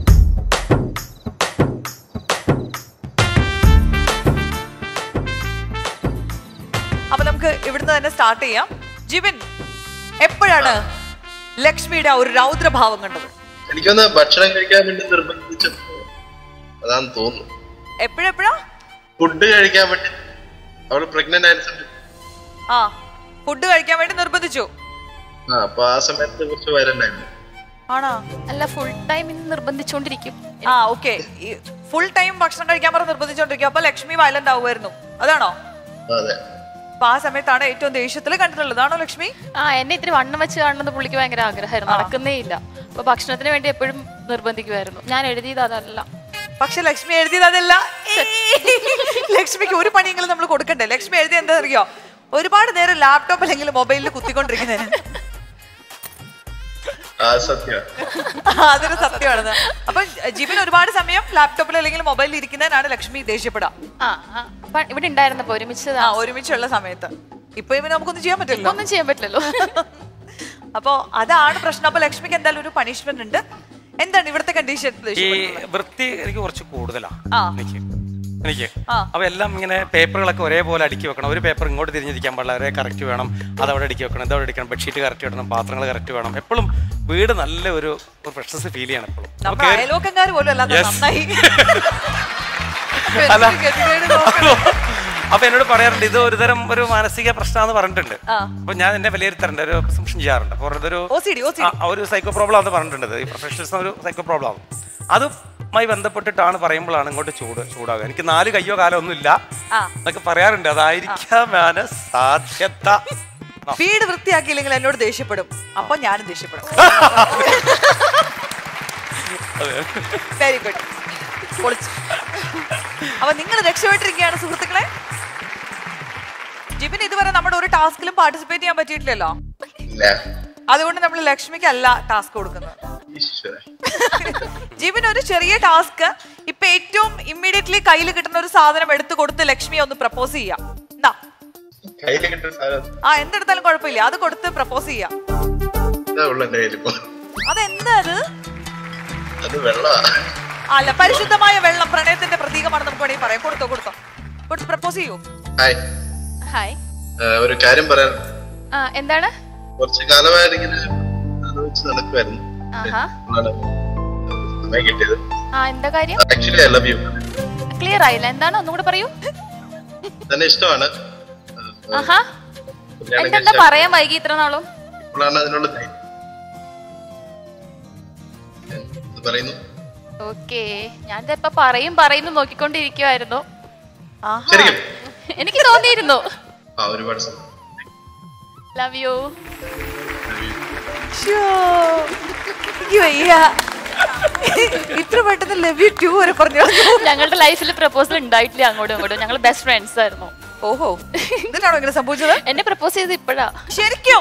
അപ്പൊ നമുക്ക് ഇവിടുന്ന് തന്നെ സ്റ്റാർട്ട് ചെയ്യാം ജിബിൻ എപ്പോഴാണ് ലക്ഷ്മിയുടെ ആ ഒരു രൗദ്രഭാവം കണ്ടത് എനിക്കൊന്ന് ഭക്ഷണം കഴിക്കാൻ വേണ്ടി നിർബന്ധിച്ചപ്പോ അതാന്ന് തോന്നുന്നു എപ്പോഴെപ്പോഴാ ഫുഡ് കഴിക്കാൻ വേണ്ടി അവള് പ്രഗ്നന്റ് ആയ സമയത്ത് ആ ഫുഡ് കഴിക്കാൻ വേണ്ടി നിർബന്ധിച്ചു ആ അപ്പൊ ആ സമയത്ത് കുറച്ച് വരണ്ടായിരുന്നു ആണോ അല്ല ഫുൾ ടൈം ഇന്ന് നിർബന്ധിച്ചോണ്ടിരിക്കും ആ ഓക്കെ ഫുൾ ടൈം ഭക്ഷണം കഴിക്കാൻ പറഞ്ഞ് നിർബന്ധിച്ചോണ്ടിരിക്കും അപ്പൊ ലക്ഷ്മി വയലന്റ് ആവുമായിരുന്നു അതാണോ അതെ അപ്പൊ ആ സമയത്താണ് ഏറ്റവും ദേഷ്യത്തിൽ കണ്ടിട്ടുള്ളത് ആണോ ലക്ഷ്മി ആ എന്നെ ഇത്തിരി വണ്ണം വെച്ച് കാണുന്നത് പുള്ളിക്ക് ഭയങ്കര ആഗ്രഹമായിരുന്നു നടക്കുന്നേ ഇല്ല അപ്പൊ ഭക്ഷണത്തിന് വേണ്ടി എപ്പോഴും നിർബന്ധിക്കുമായിരുന്നു ഞാൻ എഴുതിയത് അതല്ല പക്ഷെ ലക്ഷ്മി എഴുതിയത് അതല്ല ലക്ഷ്മിക്ക് ഒരു പണിയെങ്കിലും നമ്മൾ കൊടുക്കണ്ടേ ലക്ഷ്മി എഴുതിയ എന്താ അറിയോ ഒരുപാട് നേരം ലാപ്ടോപ്പ് അല്ലെങ്കിൽ മൊബൈലിൽ കുത്തിക്കൊണ്ടിരിക്കുന്നതിന് ആ സത്യം അതൊരു സത്യമാണ് അപ്പൊ ജിബിൻ ഒരുപാട് സമയം ലാപ്ടോപ്പിൽ അല്ലെങ്കിൽ മൊബൈലിൽ ഇരിക്കുന്നതിനാണ് ലക്ഷ്മി ദേഷ്യപ്പെടാം ആ ആ. അപ്പൊ ഇവിടെ ഉണ്ടായിരുന്നപ്പോ ഒരുമിച്ച് ആ ഒരുമിച്ചുള്ള സമയത്ത് ഇപ്പൊ ഇവന് നമുക്കൊന്നും ചെയ്യാൻ പറ്റില്ല ഒന്നും ചെയ്യാൻ പറ്റില്ലല്ലോ അപ്പൊ അതാണ് പ്രശ്നം അപ്പൊ ലക്ഷ്മിക്ക് എന്തായാലും ഒരു പണിഷ്മെന്റ് ഉണ്ട് എന്താണ് ഇവിടുത്തെ കണ്ടീഷൻ ഈ വൃത്തി എനിക്ക് കുറച്ച് കൂടുതലാ ആ. എനിക്ക് എനിക്ക് ആ. അപ്പൊ എല്ലാം ഇങ്ങനെ പേപ്പറുകളൊക്കെ ഒരേപോലെ അടുക്കി വെക്കണം ഒരു പേപ്പർ ഇങ്ങോട്ട് തിരിഞ്ഞിരിക്കാൻ പാടില്ല ഒരേ കറക്റ്റ് വേണം അത് അവിടെ അടുക്കി വെക്കണം ഇതവിടെ അടിക്കണം ബെഡ്ഷീറ്റ് കറക്റ്റ് ഇടണം പാത്രങ്ങൾ കറക്റ്റ് വേണം എപ്പോഴും വീട് നല്ല ഒരു ഫ്രഷ്നസ് ഫീൽ ചെയ്യണം എപ്പോഴും നമ്മുടെ അയലോക്കക്കാർ പോലും അല്ലാതെ Yes. നന്നായി അല്ല. അപ്പൊ എന്നോട് പറയാറുണ്ട് ഇത് ഒരുതരം ഒരു മാനസിക പ്രശ്നമാണെന്ന് പറഞ്ഞിട്ടുണ്ട് ആ. അപ്പൊ ഞാൻ എന്നെ വിലയിരുത്താറുണ്ട് ഒരു സംശയം ചെയ്യാറുണ്ട് അപ്പൊ ഇതൊരു OCD, OCD. ആ, ഒരു സൈക്കോ പ്രോബ്ലം ആണെന്ന് പറഞ്ഞിട്ടുണ്ട് ഇത്. ഈ പ്രൊഫഷണലിസം ഒരു സൈക്കോ പ്രോബ്ലം ആണ് അതുമായി ബന്ധപ്പെട്ടിട്ടാണ് പറയുമ്പോഴാണ് ഇങ്ങോട്ട് ചൂട് ചൂടാകുക എനിക്ക് നാല് കയ്യോ കാലോ ഒന്നും ഇല്ല ആ. എന്നൊക്കെ പറയാറുണ്ട് അതായിരിക്കാമാണ് സാധ്യത ആ. വീട് വൃത്തിയാക്കിയില്ലെങ്കിൽ എന്നോട് ദേഷ്യപ്പെടും അപ്പൊ ഞാനും ദേഷ്യപ്പെടും വെരി ഗുഡ് പൊളിച്ചു അപ്പൊ നിങ്ങൾ രക്ഷപ്പെട്ടിരിക്കുകയാണ് സുഹൃത്തുക്കളെ ജിബിൻ ഇതുവരെ നമ്മുടെ ഒരു ടാസ്കിലും പാർട്ടിസിപ്പേറ്റ് ചെയ്യാൻ പറ്റിയിട്ടില്ലല്ലോ ഇല്ല അതുകൊണ്ട് നമ്മൾ ലക്ഷ്മിക്കല്ല ടാസ്ക് കൊടുക്കുന്നത് ഈശ്വര ജിബിൻ ഒരു ചെറിയ ടാസ്ക് ഇപ്പൊ ഏറ്റവും ഇമ്മീഡിയറ്റ്ലി കയ്യിൽ കിട്ടുന്ന ഒരു സാധനം എടുത്തു കൊടുത്ത് ലക്ഷ്മിയെ ഒന്ന് പ്രപ്പോസ് ചെയ്യാം എന്താ കയ്യിൽ കിട്ടുന്ന സാധനം ആ എന്തെടുത്താലും കുഴപ്പമില്ല അത് കൊടുത്ത് പ്രപ്പോസ് ചെയ്യാം ഇതാ ഉള്ള എന്റെ കയ്യിലിപ്പോ അതെന്താ അത് അത് വെള്ളമാ അല്ല പരിശുദ്ധമായ വെള്ളം പ്രണയത്തിന്റെ പ്രതീകമാണെന്ന് നമുക്ക് വേണമെങ്കിൽ പറയാം കൊടുത്തോ കൊടുത്തോ കൊടുത്ത് പ്രപ്പോസ് ചെയ്യൂ ഹായ് ഹായ് ആ, ഒരു കാര്യം പറയാൻ ആ എന്താണ് കുറച്ച് കാലമായിട്ട് ഇങ്ങനെ ആലോചിച്ച് നടക്കുമായിരുന്നു ആഹാ ആണ് സമയം കിട്ടിയത് ആ എന്താ കാര്യം actually I love you clear ആയില്ല എന്താണ് ഒന്നും കൂടെ പറയൂ തന്നെ ഇഷ്ടമാണ് ആഹാ കല്യാണം എന്താ കഴിച്ച പറയാൻ വൈകി ഇത്ര നാളും ഇപ്പോഴാണ് അതിനുള്ള ധൈര്യം എന്ത് പറയുന്നു ഓക്കേ ഞാൻ ഇപ്പൊ പറയും പറയുന്നു നോക്കിക്കൊണ്ടിരിക്കുവായിരുന്നു ആഹാ ശരിക്കും എനിക്ക് തോന്നിയിരുന്നു ആ ഒരുപാട് സന്തോഷം. ലവ് യു ശ്ശോ. എനിക്ക് വയ്യ ഇത്ര പെട്ടെന്ന് ലവ് യു ടു വരെ പറഞ്ഞു ഞങ്ങളുടെ ലൈഫിൽ പ്രപ്പോസൽ ഉണ്ടായിട്ടില്ല അങ്ങോട്ടും ഇങ്ങോട്ടും ഞങ്ങൾ ബെസ്റ്റ് ഫ്രണ്ട്സ് ആയിരുന്നു ഓഹോ ഇതിലാണോ ഇങ്ങനെ സംഭവിച്ചത് എന്നെ പ്രപ്പോസ് ചെയ്ത് ഇപ്പോഴാ ശരിക്കും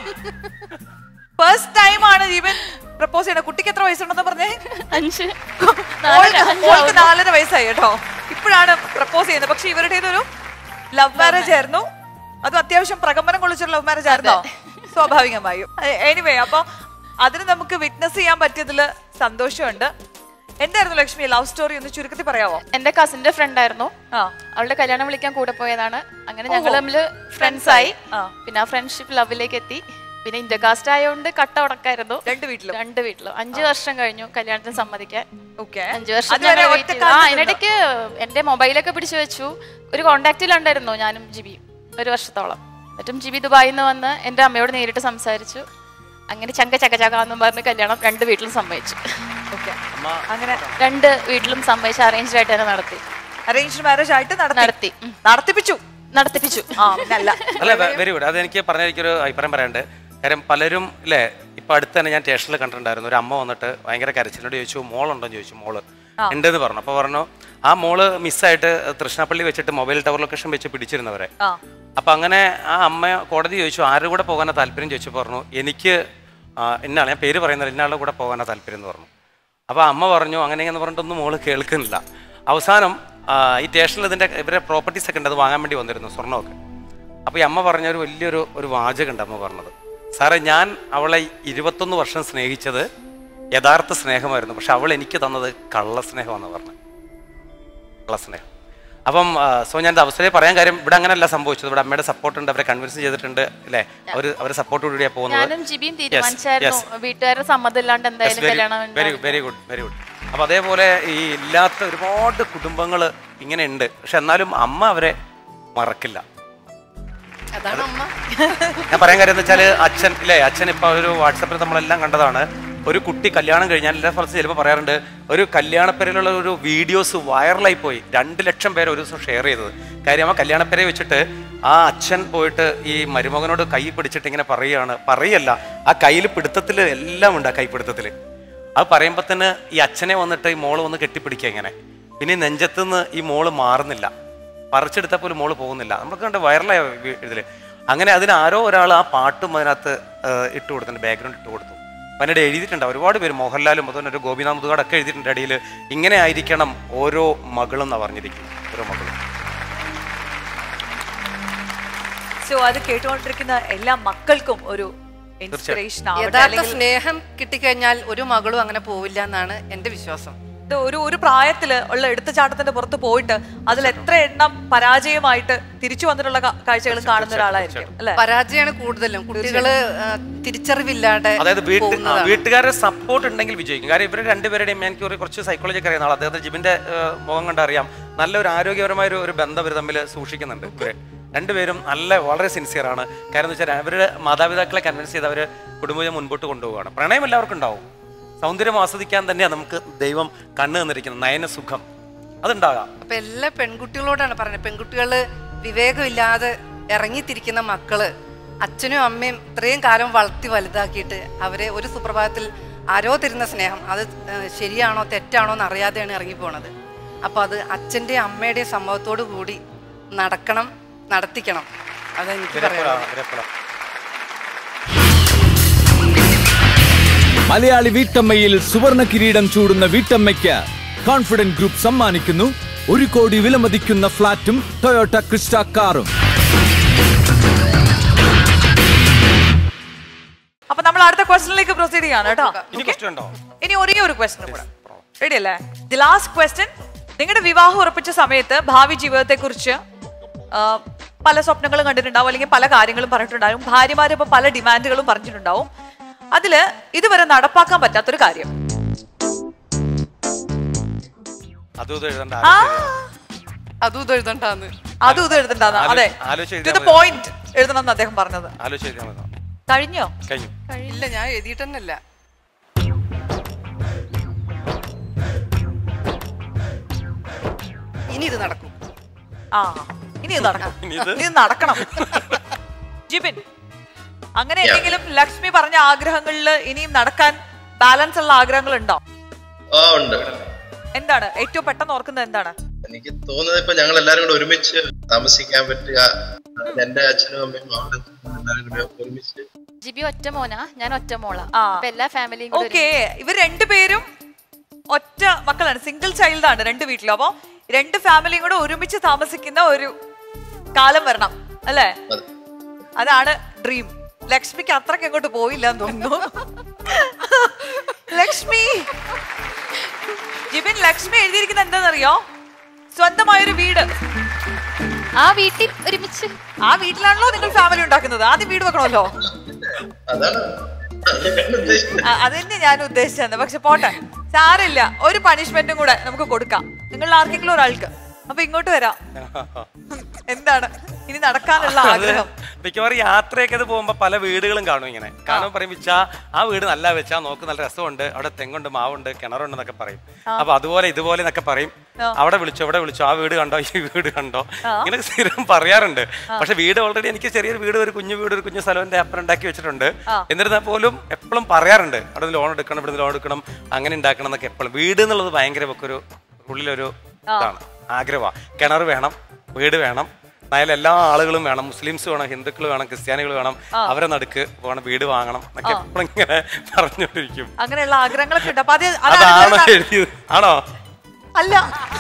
ഫസ്റ്റ് ടൈം ആണ് ജീവൻ പ്രപ്പോസ് ചെയ്യണത് കുട്ടിക്ക് എത്ര വയസ്സുണ്ടെന്ന് പറഞ്ഞേ അഞ്ച് ഓൾക്ക് നാലര, അഞ്ച് ഓൾക്ക് ആവുന്നു. നാലര വയസ്സായി കേട്ടോ ഇപ്പോഴാണ് പ്രപ്പോസ് ചെയ്യുന്നത് പക്ഷെ ഇവരുടെ ഒരു ലവ് മാരേജ് ആയിരുന്നു അതും അത്യാവശ്യം പ്രകമ്പനം കൊള്ളിച്ചൊരു ലവ് മാരേജ് ആയിരുന്നോ സ്വാഭാവികമായും എനിവേ അപ്പൊ അതിന് നമുക്ക് വിറ്റ്നസ് ചെയ്യാൻ പറ്റിയതിൽ സന്തോഷമുണ്ട് എന്തായിരുന്നു ലക്ഷ്മി ലവ് സ്റ്റോറി ഒന്ന് ചുരുക്കത്തിൽ പറയാവോ എന്റെ കസിന്റെ ഫ്രണ്ട് ആയിരുന്നു ആ അവളുടെ കല്യാണം വിളിക്കാൻ കൂടെ പോയതാണ് അങ്ങനെ ഞങ്ങൾ ഓഹോ. തമ്മിൽ ഫ്രണ്ട്സ് ആയി ആ. പിന്നെ ആ ഫ്രണ്ട്ഷിപ്പ് ലവിലേക്ക് എത്തി പിന്നെ ഇന്റർകാസ്റ്റ് ആയതുകൊണ്ട് കട്ട ഉടക്കായിരുന്നു രണ്ട് വീട്ടിലും രണ്ട് വീട്ടിലും അഞ്ചു വർഷം കഴിഞ്ഞു കല്യാണത്തിന് സമ്മതിക്കാൻ ഓക്കെ അഞ്ചു വർഷം അതുവരെ ഞങ്ങൾ wait ഒറ്റ ചെയ്തു. ആ കാലിൽ അതിനിടയ്ക്ക് എന്റെ മൊബൈലൊക്കെ പിടിച്ചു വെച്ചു ഒരു കോണ്ടാക്റ്റിലുണ്ടായിരുന്നു ഞാനും ജിബിയും ഒരു വർഷത്തോളം എന്നിട്ടും ജിബി ദുബായിൽ നിന്ന് വന്ന് എന്റെ അമ്മയോട് നേരിട്ട് സംസാരിച്ചു അങ്ങനെ ചങ്ക ചക്ക ചകാന്നും പറഞ്ഞ് കല്യാണം രണ്ട് വീട്ടിലും സമ്മതിച്ചു ഓക്കെ അങ്ങനെ രണ്ട് വീട്ടിലും സമ്മതിച്ച് അറേഞ്ച്ഡ് ആയിട്ട് തന്നെ നടത്തി അറേഞ്ച്ഡ് മാരേജ് ആയിട്ട് നടത്തി നടത്തി ഉം. നടത്തിപ്പിച്ചു നടത്തിപ്പിച്ചു ആ പിന്നല്ല അല്ല വെരി ഗുഡ് അത് എനിക്ക് പറഞ്ഞ എനിക്കൊരു അഭിപ്രായം പറയാണ്ട് കാര്യം പലരും ഇല്ലേ ഇപ്പൊ അടുത്ത് തന്നെ ഞാൻ സ്റ്റേഷനിൽ കണ്ടിട്ടുണ്ടായിരുന്നു ഒരു അമ്മ വന്നിട്ട് ഭയങ്കര കരച്ചിലോട് ചോദിച്ചു മോളുണ്ടോ എന്ന് ചോദിച്ചു മോള് ഉണ്ടെന്ന് പറഞ്ഞു അപ്പൊ പറഞ്ഞു ആ മോള് മിസ്സായിട്ട് തൃശ്ശാപ്പള്ളി വെച്ചിട്ട് മൊബൈൽ ടവർ ലൊക്കേഷൻ വെച്ച് പിടിച്ചിരുന്നവരെ ആ അപ്പൊ അങ്ങനെ ആ അമ്മ കോടതി ചോദിച്ചു ആരുടെ കൂടെ പോകാനാ താല്പര്യം ചോദിച്ചു പറഞ്ഞു എനിക്ക് ആ, ഇന്നാളെ ഞാൻ പേര് പറയുന്നത് ഇന്നാളുടെ കൂടെ പോകാനാ താല്പര്യം എന്ന് പറഞ്ഞു അപ്പൊ അമ്മ പറഞ്ഞു അങ്ങനെയെന്ന് പറഞ്ഞിട്ടൊന്നും മോള് കേൾക്കുന്നില്ല അവസാനം ആ, ഈ സ്റ്റേഷനിൽ ഇതിന്റെ ഇവരെ പ്രോപ്പർട്ടീസ് ഒക്കെ ഉണ്ട് അത് വാങ്ങാൻ വേണ്ടി വന്നിരുന്നു സ്വർണ്ണമൊക്കെ അപ്പൊ ഈ അമ്മ പറഞ്ഞ ഒരു വലിയൊരു ഒരു വാചകമുണ്ട് അമ്മ പറഞ്ഞത് സാറേ ഞാൻ അവളെ ഇരുപത്തൊന്ന് വർഷം സ്നേഹിച്ചത് യഥാർത്ഥ സ്നേഹമായിരുന്നു പക്ഷെ അവൾ എനിക്ക് തന്നത് കള്ള സ്നേഹമാണെന്ന് പറഞ്ഞു കള്ള സ്നേഹം അപ്പം ആ, സോ ഞാൻ അവസരം പറയാൻ കാര്യം ഇവിടെ അങ്ങനെയല്ല സംഭവിച്ചത് ഇവിടെ അമ്മയുടെ സപ്പോർട്ട് ഉണ്ട് അവരെ കൺവിൻസ് ചെയ്തിട്ടുണ്ട് അല്ലേ അവർ അവരെ സപ്പോർട്ടോടുകൂടിയാണ് പോകുന്നത് ഞാനും ജിബിയും തീരുമാനിച്ചായിരുന്നു വീട്ടുകാരുടെ സമ്മതം ഇല്ലാണ്ട് എന്തായാലും കല്യാണം very very good very good അപ്പൊ അതേപോലെ ഈ ഇല്ലാത്ത ഒരുപാട് കുടുംബങ്ങൾ ഇങ്ങനെ ഉണ്ട് പക്ഷെ എന്നാലും അമ്മ അവരെ മറക്കില്ല അതാണ് അമ്മ ഞാൻ പറയാൻ കാര്യം എന്താ വെച്ചാല് അച്ഛൻ ഇല്ലേ അച്ഛൻ ഇപ്പൊ ഒരു വാട്സാപ്പിൽ നമ്മളെല്ലാം കണ്ടതാണ് ഒരു കുട്ടി കല്യാണം കഴിഞ്ഞാൽ എല്ലാ സ്ഥലത്ത് ചിലപ്പോൾ പറയാറുണ്ട് ഒരു കല്യാണപ്പേരയിലുള്ള ഒരു വീഡിയോസ് വൈറലായി പോയി രണ്ട് ലക്ഷം പേര് ഒരു ദിവസം ഷെയർ ചെയ്തത് കാര്യം ആ കല്യാണപ്പേരെ വെച്ചിട്ട് ആ അച്ഛൻ പോയിട്ട് ഈ മരുമകനോട് കൈ പിടിച്ചിട്ട് ഇങ്ങനെ പറയുകയാണ് പറയല്ല ആ കയ്യിൽ പിടുത്തത്തിൽ എല്ലാം ഉണ്ട് ആ കൈപ്പിടുത്തത്തിൽ അത് പറയുമ്പോൾ തന്നെ ഈ അച്ഛനെ വന്നിട്ട് ഈ മോള് വന്ന് കെട്ടിപ്പിടിക്കുക ഇങ്ങനെ പിന്നെ ഈ നെഞ്ചത്തുനിന്ന് ഈ മോള് മാറുന്നില്ല പറിച്ചെടുത്താൽ പോലും മോള് പോകുന്നില്ല നമുക്ക് കണ്ട് വൈറലായ വി- ഇതില് അങ്ങനെ അതിന് ആരോ ഒരാൾ ആ പാട്ടും അതിനകത്ത് ആ, ഇട്ട് കൊടുത്തിട്ടുണ്ട് ബാക്ക്ഗ്രൗണ്ട് ഇട്ട് കൊടുത്തു അതിനിടെ എഴുതിയിട്ടുണ്ട് ഒരുപാട് പേര് മോഹൻലാലും അതുപോലെ ഒരു ഗോപിനാഥ് മുതുകാടൊക്കെ എഴുതിയിട്ടുണ്ട് ഇടയിൽ ഇങ്ങനെ ആയിരിക്കണം ഓരോ മകളും എന്നാണ് പറഞ്ഞിരിക്കുന്നത് ഓരോ മകളും സോ അത് കേട്ടുകൊണ്ടിരിക്കുന്ന എല്ലാ മക്കൾക്കും ഒരു ഇൻസ്പിറേഷൻ ആവട്ടെ യഥാർത്ഥ അല്ലെങ്കിൽ സ്നേഹം കിട്ടിക്കഴിഞ്ഞാൽ ഒരു മകളും അങ്ങനെ പോവില്ല എന്നാണ് എന്റെ വിശ്വാസം ഇത് ഒരു ഒരു പ്രായത്തില് ഉള്ള എടുത്തുചാട്ടത്തിന്റെ പുറത്ത് പോയിട്ട് അതിൽ എത്ര എണ്ണം പരാജയമായിട്ട് തിരിച്ചു വന്നിട്ടുള്ള കാ- കാഴ്ചകളും കാണുന്ന ഒരാളായിരിക്കും അല്ലെ പരാജയമാണ് കൂടുതലും കുട്ടികള് ആ, തിരിച്ചറിവില്ലാതെ അതായത് വീട്ട് ആ, പോകുന്നതാണ്. വീട്ടുകാരുടെ സപ്പോർട്ട് ഉണ്ടെങ്കിൽ വിജയിക്കും കാരണം ഇവർ രണ്ടുപേരുടെയും എനിക്ക് ഒരു കുറച്ച് സൈക്കോളജി ഒക്കെ അറിയുന്ന ആൾ അദ്ദേഹത്തെ ജിബിന്റെ ഏഹ്, മുഖം കണ്ടറിയാം നല്ലൊരു ആരോഗ്യപരമായ ഒരു- ഒരു ബന്ധം ഇവർ തമ്മിൽ സൂക്ഷിക്കുന്നുണ്ട് ഇവര് രണ്ടുപേരും നല്ല വളരെ സിൻസിയർ ആണ് കാരണം എന്ന് വെച്ചാൽ അവരുടെ മാതാപിതാക്കളെ കൺവിൻസ് ചെയ്ത് അവർ കുടുംബം മുൻപോട്ട് കൊണ്ടുപോവുകയാണ് പ്രണയം എല്ലാവർക്കും ഉണ്ടാവും സൗന്ദര്യം ആസ്വദിക്കാൻ തന്നെയാണ് നമുക്ക് ദൈവം കണ്ണു തന്നിരിക്കുന്നത് നയന സുഖം അതുണ്ടാകാം അപ്പൊ എല്ലാ പെൺകുട്ടികളോടാണ് പറയുന്നത് പെൺകുട്ടികള് വിവേകമില്ലാതെ ഇറങ്ങിത്തിരിക്കുന്ന മക്കള് അച്ഛനും അമ്മയും ഇത്രയും കാലം വളർത്തി വലുതാക്കിയിട്ട് അവരെ ഒരു സുപ്രഭാതത്തിൽ ആരോ തരുന്ന സ്നേഹം അത് ഏഹ്, ശരിയാണോ തെറ്റാണോ എന്ന് അറിയാതെയാണ് ഇറങ്ങി പോണത് അപ്പൊ അത് അച്ഛൻ്റെയും അമ്മയുടെയും സമ്മതത്തോടു കൂടി നടക്കണം നടത്തിക്കണം അതെനിക്ക് പറയാം ഇവരെപ്പോഴാ മലയാളി വീട്ടമ്മയിൽ സുവർണ കിരീടം ചൂടുന്ന വീട്ടമ്മയ്ക്ക് കോൺഫിഡന്റ് ഗ്രൂപ്പ് സമ്മാനിക്കുന്നു ഒരു കോടി വിലമതിക്കുന്ന ഫ്ളാറ്റും ടൊയോട്ട ക്രിസ്റ്റ കാറും അപ്പൊ നമ്മൾ അടുത്ത ക്വസ്റ്റനിലേക്ക് പ്രൊസീഡ് ചെയ്യാണ് കേട്ടോ ഇനി ക്വസ്റ്റ്യൻ ഉണ്ടോ ഇനി ഒരേ ഒരു ക്വസ്റ്റൻ കൂടെ റെഡി അല്ലേ ദി ലാസ്റ്റ് ക്വസ്റ്റ്യൻ നിങ്ങളുടെ വിവാഹം ഉറപ്പിച്ച സമയത്ത് ഭാവി ജീവിതത്തെ കുറിച്ച് പല സ്വപ്നങ്ങളും കണ്ടിട്ടുണ്ടാവും അല്ലെങ്കിൽ പല കാര്യങ്ങളും പറഞ്ഞിട്ടുണ്ടാവും ഭാര്യമാര് ഇപ്പൊ പല ഡിമാൻഡുകളും പറഞ്ഞിട്ടുണ്ടാവും അതില് ഇതുവരെ നടപ്പാക്കാൻ പറ്റാത്തൊരു കാര്യം അതും ഇതും എഴുതണ്ട ആ അതും ഇത് എഴുതണ്ടാന്ന് അതും ഇത് എഴുതണ്ടാന്ന് അതെ ആലോചി- ആലോചിച്ച് ടു എഴുതിയാ ദ മതി. പോയിന്റ് എഴുതണം എന്ന് അദ്ദേഹം പറഞ്ഞത് ആലോചിച്ചാൽ മതി കഴിഞ്ഞോ കഴിഞ്ഞു ഇല്ല ഞാൻ എഴുതിയിട്ട് തന്നെയല്ല ഇനി ഇത് നടക്കും ആ ഇനി ഇത് നടക്കണം ഇനി ഇത്? ഇനി ഇത് നടക്കണം ജിബിൻ അങ്ങനെ എന്തെങ്കിലും ലക്ഷ്മി പറഞ്ഞ ആഗ്രഹങ്ങളിൽ ഇനിയും നടക്കാൻ ബാലൻസ് ഉള്ള ആഗ്രഹങ്ങൾ ഉണ്ടോ ആ ഉണ്ട് എന്താണ് ഏറ്റവും പെട്ടെന്ന് ഓർക്കുന്നത് എന്താണ് എനിക്ക് തോന്നുന്നത് ഇപ്പൊ ഞങ്ങൾ എല്ലാരും കൂടെ ഒരുമിച്ച് താമസിക്കാൻ പറ്റുക എന്റെ അച്ഛനും അമ്മയും അവിടെ എല്ലാരും കൂടെ ഒരുമിച്ച് ജിബി ഒറ്റ മോനാ ഞാൻ ഒറ്റ മോളാ ആ. അപ്പൊ എല്ലാ ഫാമിലിയും കൂടെ ഓക്കെ ഇവർ രണ്ടുപേരും ഒറ്റ മക്കളാണ് സിംഗിൾ ചൈൽഡ് ആണ് രണ്ട് വീട്ടിലും അപ്പൊ രണ്ട് ഫാമിലിയും കൂടെ ഒരുമിച്ച് താമസിക്കുന്ന ഒരു കാലം വരണം അല്ലേ അതെ. അതാണ് ഡ്രീം ലക്ഷ്മിക്ക് അത്രയ്ക്ക് അങ്ങോട്ട് പോയില്ല എന്ന് തോന്നുന്നു ലക്ഷ്മി ജിബിൻ ലക്ഷ്മി എഴുതിയിരിക്കുന്നത് എന്താണെന്നറിയോ സ്വന്തമായൊരു വീട് ആ വീട്ടിൽ ഒരുമിച്ച് ആ വീട്ടിലാണല്ലോ നിങ്ങൾ ഫാമിലി ഉണ്ടാക്കുന്നത് ആദ്യം വീട് വെക്കണമല്ലോ അതാണ് അതാണ് ഉദ്ദേശിച്ചത് ആ, അത് തന്നെ ഞാൻ ഉദ്ദേശിച്ചത് പക്ഷെ പോട്ടെ സാരില്ല ഒരു പണിഷ്മെന്റും കൂടെ നമുക്ക് കൊടുക്കാം നിങ്ങൾ ആർക്കെങ്കിലും ഒരാൾക്ക് അപ്പൊ ഇങ്ങോട്ട് വരാം എന്താണ് ഇനി നടക്കാനുള്ള അത് ആഗ്രഹം മിക്കവാറും യാത്രയൊക്കെ ഇത് പോകുമ്പോ പല വീടുകളും കാണും ഇങ്ങനെ കാണുമ്പോൾ പറയും വെച്ചാ ആ വീട് നല്ല വെച്ചാ നോക്ക് നല്ല രസമുണ്ട് അവിടെ തെങ്ങുണ്ട് മാവുണ്ട് കിണറുണ്ട് എന്നൊക്കെ പറയും അപ്പൊ അതുപോലെ ഇതുപോലെ എന്നൊക്കെ പറയും അവിടെ വിളിച്ചു അവിടെ വിളിച്ചു ആ വീട് കണ്ടോ ഈ വീട് കണ്ടോ ഇങ്ങനെ സ്ഥിരം പറയാറുണ്ട് പക്ഷെ വീട് ഓൾറെഡി എനിക്ക് ചെറിയൊരു വീട് ഒരു കുഞ്ഞു വീട് ഒരു കുഞ്ഞു സ്ഥലം എന്റെ അപ്പൻ ഉണ്ടാക്കി വെച്ചിട്ടുണ്ട് എന്നിരുന്നാൽ പോലും എപ്പോഴും പറയാറുണ്ട് അവിടെ ലോൺ എടുക്കണം ഇവിടെ ലോൺ എടുക്കണം അങ്ങനെ ഉണ്ടാക്കണം എന്നൊക്കെ എപ്പോഴും വീട് എന്നുള്ളത് ഭയങ്കര ഒരു ഉള്ളിലൊരു ഇതാണ് ആഗ്രഹമാണ് കിണർ വേണം വീട് വേണം അതിൽ എല്ലാ ആളുകളും വേണം മുസ്ലിംസ് വേണം ഹിന്ദുക്കൾ വേണം ക്രിസ്ത്യാനികൾ വേണം അവരെ നടുക്ക് വേണം വീട് വാങ്ങണം എന്നൊക്കെ എപ്പോഴും ഇങ്ങനെ പറഞ്ഞുകൊണ്ടിരിക്കും അങ്ങനെയുള്ള ആഗ്രഹങ്ങളൊക്കെ ഉണ്ട് അപ്പൊ അത് അതാണ് അതാണോ ഇവരുടെ- എഴുതിയത് ആണോ അല്ല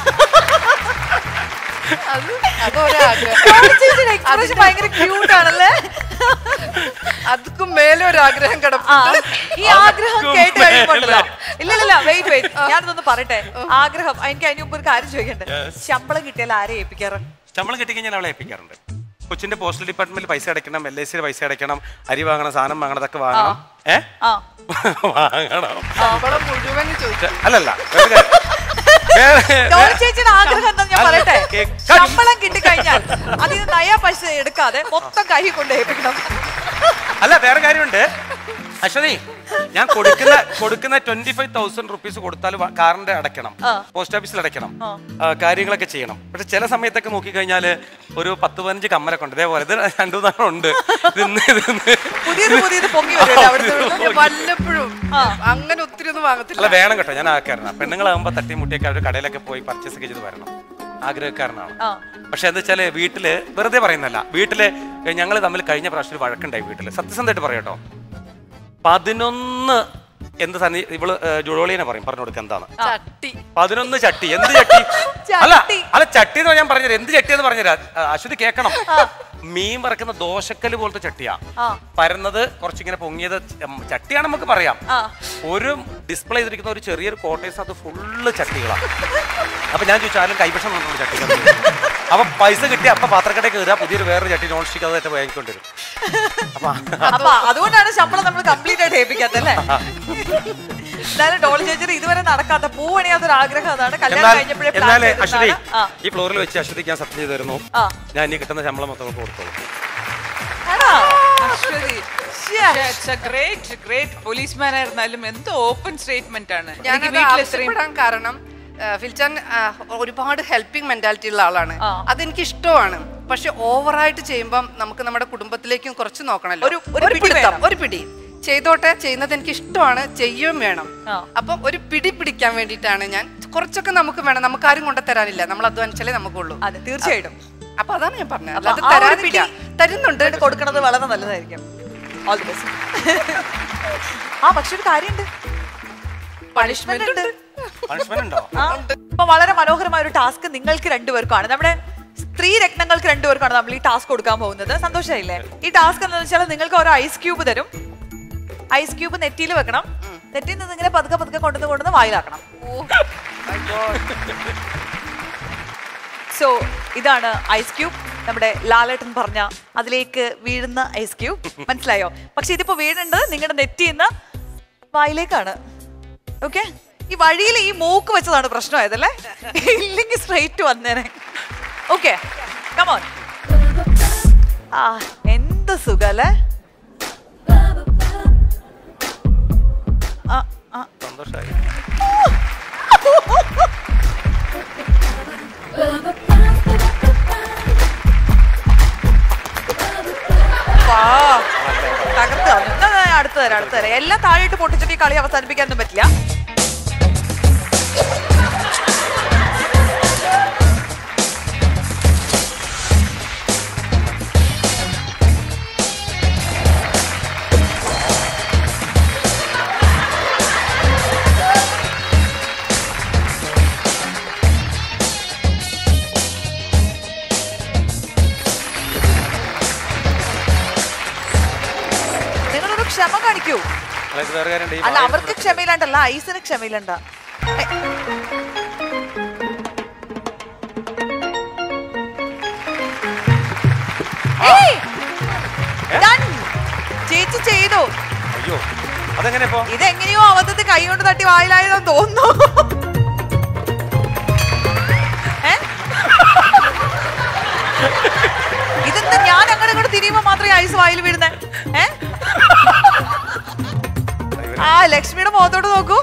അത് അതൊരാഗ്രഹം എക്സ്പ്രഷൻ ഭയങ്കര ക്യൂട്ട് ആണല്ലേ അതുക്കും മേലെ ഒരു ആഗ്രഹം ആ കിടപ്പുണ്ട് ഈ ആഗ്രഹം കേട്ട് കഴിയുമ്പോണ്ടല്ലോ ഇല്ല ഇല്ല വെയിറ്റ് വെയിറ്റ് ഞാനിതൊന്ന് പറയട്ടെ ആഗ്രഹം എനിക്ക് അതിന് മുമ്പ് ഒരു കാര്യം ചോദിക്കണ്ടേ ശമ്പളം കിട്ടിയാൽ ആരെ ഏൽപ്പിക്കാറ് ശമ്പളം കിട്ടിക്കഴിഞ്ഞാൽ അവളെ ഏൽപ്പിക്കാറുണ്ട് കൊച്ചിന്റെ പോസ്റ്റൽ ഡിപ്പാർട്ട്മെന്റിൽ പൈസ അടയ്ക്കണം എൽ ഐ സിയിൽ പൈസ അടയ്ക്കണം അരി വാങ്ങണം സാധനം വാങ്ങണം അതൊക്കെ വാങ്ങണം ഏ ആ വാങ്ങണം ശമ്പളം മുഴുവൻ ചോദിച്ചു അല്ലല്ല വേറെ കാര്യം. വേറെ- ജോളി ചേച്ചിയുടെ ആഗ്രഹം എന്താ ഞാൻ അല്ല, പറയട്ടെ കേക്ക്. ശമ്പളം കിട്ടിക്കഴിഞ്ഞാൽ അതിന് നയ പൈസ എടുക്കാതെ മൊത്തം കൈ കൊണ്ട് ഏൽപ്പിക്കണം അല്ല വേറെ കാര്യമുണ്ട് അശ്വതി ഞാൻ കൊടുക്കുന്ന കൊടുക്കുന്ന ട്വന്റി ഫൈവ് തൗസൻഡ് റുപ്പീസ് കൊടുത്താൽ വ- കാറിന്റെ അടയ്ക്കണം പോസ്റ്റ് ഓഫീസിൽ അടയ്ക്കണം ആ, കാര്യങ്ങളൊക്കെ ചെയ്യണം പക്ഷെ ചില സമയത്തൊക്കെ നോക്കിക്കഴിഞ്ഞാൽ ഒരു പത്ത് പതിനഞ്ച് കമ്മലൊക്കെ ഉണ്ട് ഇതേപോലെ ഇത് രണ്ടു മൂന്നെണ്ണം ഉണ്ട് ഇതിന്ന് ഇതിന്ന് പുതിയത് പുതിയത് പൊങ്ങി വരുമല്ലോ അവിടുത്തെ ഇവിടുന്ന്. വല്ലപ്പോഴും അങ്ങനെ ഒത്തിരി ഒന്നും വാങ്ങത്തില്ല അല്ല വേണം കേട്ടോ ഞാൻ ആക്കാരനാണ് പെണ്ണുങ്ങളാകുമ്പോൾ തട്ടിമുട്ടിയൊക്കെ അവർ കടയിലൊക്കെ പോയി പർച്ചേസ് ഒക്കെ ചെയ്ത് വരണം ആഗ്രഹക്കാരനാണ് ആ. പക്ഷെ എന്താ വെച്ചാല് വീട്ടില് വെറുതെ പറയുന്നല്ല വീട്ടില് ഞങ്ങൾ തമ്മിൽ കഴിഞ്ഞ പ്രാവശ്യം ഒരു വഴക്കുണ്ടായി വീട്ടില് സത്യസന്ധമായിട്ട് പറയട്ടോ പതിനൊന്ന് എന്ത് സന്നി ഇവള് ജുളോളിനെ പറയും പറഞ്ഞു കൊടുക്കുക എന്താണ് ചട്ടി പതിനൊന്ന് ചട്ടി എന്ത് ചട്ടി അല്ല അല്ല ചട്ടി എന്ന് ഞാൻ പറഞ്ഞുതരാം എന്ത് ചട്ടി എന്ന് പറഞ്ഞുതരാം ആ, അശ്വതി കേൾക്കണം മീൻ വറക്കുന്ന ദോശക്കല് പോലത്തെ ചട്ടിയാ പരന്നത് കുറച്ചിങ്ങനെ പൊങ്ങിയത് ച- ചട്ടിയാണ് നമുക്ക് പറയാം ഒരു ഡിസ്പ്ലേ ചെയ്തിരിക്കുന്ന ഒരു ചെറിയൊരു കോട്ടേഴ്സ് അത് ഫുള്ള് ചട്ടികളാണ് അപ്പൊ ഞാൻ ചോദിച്ചു ആരും കൈവശം തന്നു ചട്ടി അപ്പൊ പൈസ കിട്ടി അപ്പൊ പാത്രക്കടയിൽ കയറുക പുതിയൊരു വേറൊരു ചട്ടി നോൺ സ്റ്റിക്ക് അതായിട്ട് വാങ്ങിക്കൊണ്ടിരും അപ്പൊ അപ്പൊ അതുകൊണ്ടാണ് ശമ്പളം നമ്മൾ കംപ്ലീറ്റ് ആയിട്ട് ഏൽപ്പിക്കാത്തത് അല്ലേ എന്തായാലും ഡോളി ചേച്ചി ഇതുവരെ നടക്കാത്ത പൂവണിയാത്തൊരു ആഗ്രഹം അതാണ് കല്യാണം എന്നാൽ കഴിഞ്ഞപ്പോഴേ plan എന്നാലേ ചെയ്തതാണ്. അശ്വതി ആ, ഈ ഫ്ലോറിൽ വെച്ച് അശ്വതിക്ക് ഞാൻ സത്യം ചെയ്തു തരുന്നു ആ. ഞാൻ ഇനി കിട്ടുന്ന ശമ്പളം മൊത്തം അവൾക്ക് കൊടുത്തോളൂ ആണോ? അശ്വതി ശ്ശേ. ഗ്രേറ്റ് ഗ്രേറ്റ് പോലീസ്മാൻ ആയിരുന്നാലും എന്തോ ഓപ്പൺ സ്റ്റേറ്റ്മെന്റ് ആണ് എനിക്ക് ഞാനത് വീട്ടിൽ ഇത്രയും ആവശ്യപ്പെടാൻ കാരണം ആ, ഫിൽച്ചാൻ ആ, ഒരുപാട് ഹെൽപ്പിംഗ് മെന്റാലിറ്റി ഉള്ള ആളാണ് ആ. അതെനിക്ക് ഇഷ്ടമാണ് പക്ഷെ ഓവറായിട്ട് ചെയ്യുമ്പം നമുക്ക് നമ്മുടെ കുടുംബത്തിലേക്കും കുറച്ച് നോക്കണല്ലോ ഒരു- ഒരു പിടി പിടുത്തം, വേണം. ഒരു പിടി ചെയ്തോട്ടെ ചെയ്യുന്നത് എനിക്ക് ഇഷ്ടമാണ് ചെയ്യുകയും വേണം ആ. അപ്പം ഒരു പിടി പിടിക്കാൻ വേണ്ടിയിട്ടാണ് ഞാൻ കുറച്ചൊക്കെ നമുക്ക് വേണം നമുക്ക് ആരും കൊണ്ടുതരാനില്ല നമ്മൾ അധ്വാനിച്ചാലേ നമുക്കുള്ളൂ അതെ തീർച്ചയായിട്ടും അപ്പൊ അതാണ് ഞാൻ പറഞ്ഞത് അപ്പൊ അല്ലാതെ ആ ഒരു തരാനില്ല പിടി തരുന്നുണ്ട് ഇതുകൊണ്ട് കൊടുക്കണത് വളരെ നല്ലതായിരിക്കും ഓൾ ദി ബെസ്റ്റ് ആ പക്ഷെ ഒരു കാര്യമുണ്ട് പണിഷ്മെന്റ് ഉണ്ട് പണിഷ്മെന്റ് ഉണ്ടോ ആ, ഇപ്പൊ വളരെ മനോഹരമായ ഒരു ടാസ്ക് നിങ്ങൾക്ക് രണ്ടുപേർക്കാണ് നമ്മുടെ സ്ത്രീ രത്നങ്ങൾക്ക് രണ്ടുപേർക്കാണ് നമ്മൾ ഈ ടാസ്ക് കൊടുക്കാൻ പോകുന്നത് സന്തോഷമായില്ലേ ഈ ടാസ്ക് എന്താണെന്ന് വെച്ചാൽ നിങ്ങൾക്ക് ഓരോ ഐസ് ക്യൂബ് തരും ഐസ് ക്യൂബ് നെറ്റിയിൽ വെക്കണം നെറ്റിയിൽ നിന്ന് ഇങ്ങനെ പതുക്കെ പതുക്കെ കൊണ്ടുവന്ന് കൊണ്ടുവന്ന് വായിലാക്കണം സോ ഇതാണ് ഐസ് ക്യൂബ് നമ്മുടെ ലാലേട്ടൻ പറഞ്ഞ അതിലേക്ക് വീഴുന്ന ഐസ് ക്യൂബ് മനസ്സിലായോ പക്ഷെ ഇതിപ്പോ വീഴേണ്ടത് നിങ്ങളുടെ നെറ്റിയിൽ നിന്ന് വായിലേക്കാണ് ഓക്കെ ഈ വഴിയിൽ ഈ മൂക്ക് വെച്ചതാണ് പ്രശ്നമായതല്ലേ ഇല്ലെങ്കിൽ സ്ട്രൈറ്റ് വന്നേനെ ഓക്കെ കമോൺ ആ എന്ത് സുഖല്ലേ ആ ആ സന്തോഷമായി വാ. തകർത്ത് കളഞ്ഞു. എന്നാ ഞാൻ അടുത്ത് തരാം അടുത്ത് തരാം എല്ലാം താഴെയിട്ട് പൊട്ടിച്ചിട്ട് ഈ കളി അവസാനിപ്പിക്കാനൊന്നും പറ്റില്ല നിങ്ങളൊരു ക്ഷമ കാണിക്കൂ അതായത് വേറെ കാര്യമുണ്ട് ഈ അല്ല വായിൽ അവർക്ക് ക്ഷമയിലാണ്ടല്ല ഐസിന് ക്ഷമയിലുണ്ട ചേച്ചി ചെയ്തു അയ്യോ അതെങ്ങനെ ഇപ്പോ ഇതെങ്ങനെയോ അബദ്ധത്തിൽ കൈ കൊണ്ട് തട്ടി വായിലായതെന്ന് തോന്നുന്നു ഏ? ഇതെന്താ ഞാൻ അങ്ങോട്ട് ഇങ്ങോട്ട് തിരിയുമ്പോ മാത്രമേ ഐസ് വായിൽ വീഴുന്നേ ഏ ആ ലക്ഷ്മിയുടെ മുഖത്തോട്ട് നോക്കൂ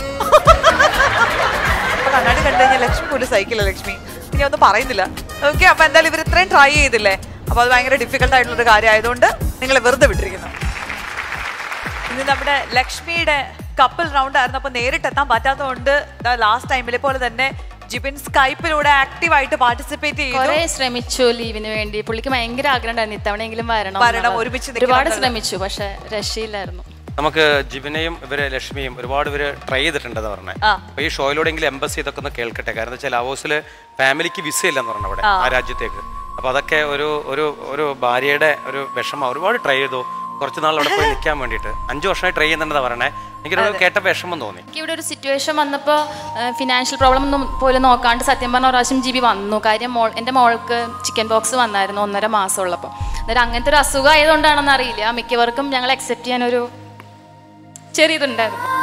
അപ്പൊ കണ്ണാടി കണ്ടു കഴിഞ്ഞാൽ ലക്ഷ്മി പോലും സഹിക്കില്ല ലക്ഷ്മി ഇനി ഒന്നും പറയുന്നില്ല ഓക്കെ അപ്പൊ എന്തായാലും ഇവർ ഇത്രയും ട്രൈ ചെയ്തില്ലേ അപ്പൊ അത് ഭയങ്കര ഡിഫിക്കൽട്ട് ആയിട്ടുള്ള ഒരു കാര്യം ആയതുകൊണ്ട് നിങ്ങളെ വെറുതെ വിട്ടിരിക്കുന്നു ഇന്ന് നമ്മുടെ ലക്ഷ്മിയുടെ കപ്പിൾ റൗണ്ട് ആയിരുന്നു അപ്പൊ നേരിട്ട് എത്താൻ പറ്റാത്തതുകൊണ്ട് ലാസ്റ്റ് ടൈമിലെ പോലെ തന്നെ ജിബിൻ സ്കൈപ്പിലൂടെ ആക്റ്റീവായിട്ട് പാർട്ടിസിപ്പേറ്റ് ചെയ്തു കുറെ ശ്രമിച്ചു ലീവിന് വേണ്ടി പുള്ളിക്ക് ഭയങ്കര ആഗ്രഹം ഉണ്ടായിരുന്നു ഇത്തവണയെങ്കിലും വരണം വരണം, എന്നുള്ളത്. ഒരുമിച്ച് നിൽക്കണം ഒരുപാട് എന്നുള്ളത്. ശ്രമിച്ചു പക്ഷെ രക്ഷയില്ലായിരുന്നു നമുക്ക് ജിബിനെയും ഇവരെ ലക്ഷ്മിയും ഒരുപാട് ഇവര് ട്രൈ ചെയ്തിട്ടുണ്ടെന്ന് പറഞ്ഞത് ആ. അപ്പൊ ഈ ഷോയിലൂടെങ്കിലും എംബസി ഇതൊക്കെ ഒന്ന് കേൾക്കട്ടെ കാരണം എന്താ വെച്ചാൽ ലാവോസിൽ ഫാമിലിക്ക് വിസ ഇല്ലെന്ന് പറഞ്ഞു അവിടെ ആ രാജ്യത്തേക്ക് അപ്പൊ അതൊക്കെ ഒരു ഒരു ഒരു ഭാര്യയുടെ ഒരു വിഷമം ഒരുപാട് ട്രൈ ചെയ്തു കുറച്ച് നാൾ അവിടെ പോയി നിൽക്കാൻ വേണ്ടിയിട്ട് അഞ്ചു വർഷമായി ട്രൈ ചെയ്യുന്നുണ്ടെന്നാ പറയണേ എനിക്കൊരു കേട്ട വിഷമം തോന്നി എനിക്ക് ഇവിടെ ഒരു സിറ്റുവേഷൻ വന്നപ്പോൾ ഫിനാൻഷ്യൽ പ്രോബ്ലം ഒന്നും പോലും നോക്കാണ്ട് സത്യം പറഞ്ഞ ഒരു പ്രാവശ്യം ജി ബി വന്നു കാര്യം മോൾ എൻ്റെ മോൾക്ക് ചിക്കൻ ബോക്സ് വന്നായിരുന്നു ഒന്നര മാസം ഉള്ളപ്പോൾ അന്നേരം അങ്ങനത്തെ ഒരു അസുഖം ആയതുകൊണ്ടാണെന്ന് അറിയില്ല മിക്കവർക്കും ഞങ്ങൾ അക്സെപ്റ്റ് ചെയ്യാനൊരു ചെറിയതുണ്ടായിരുന്നു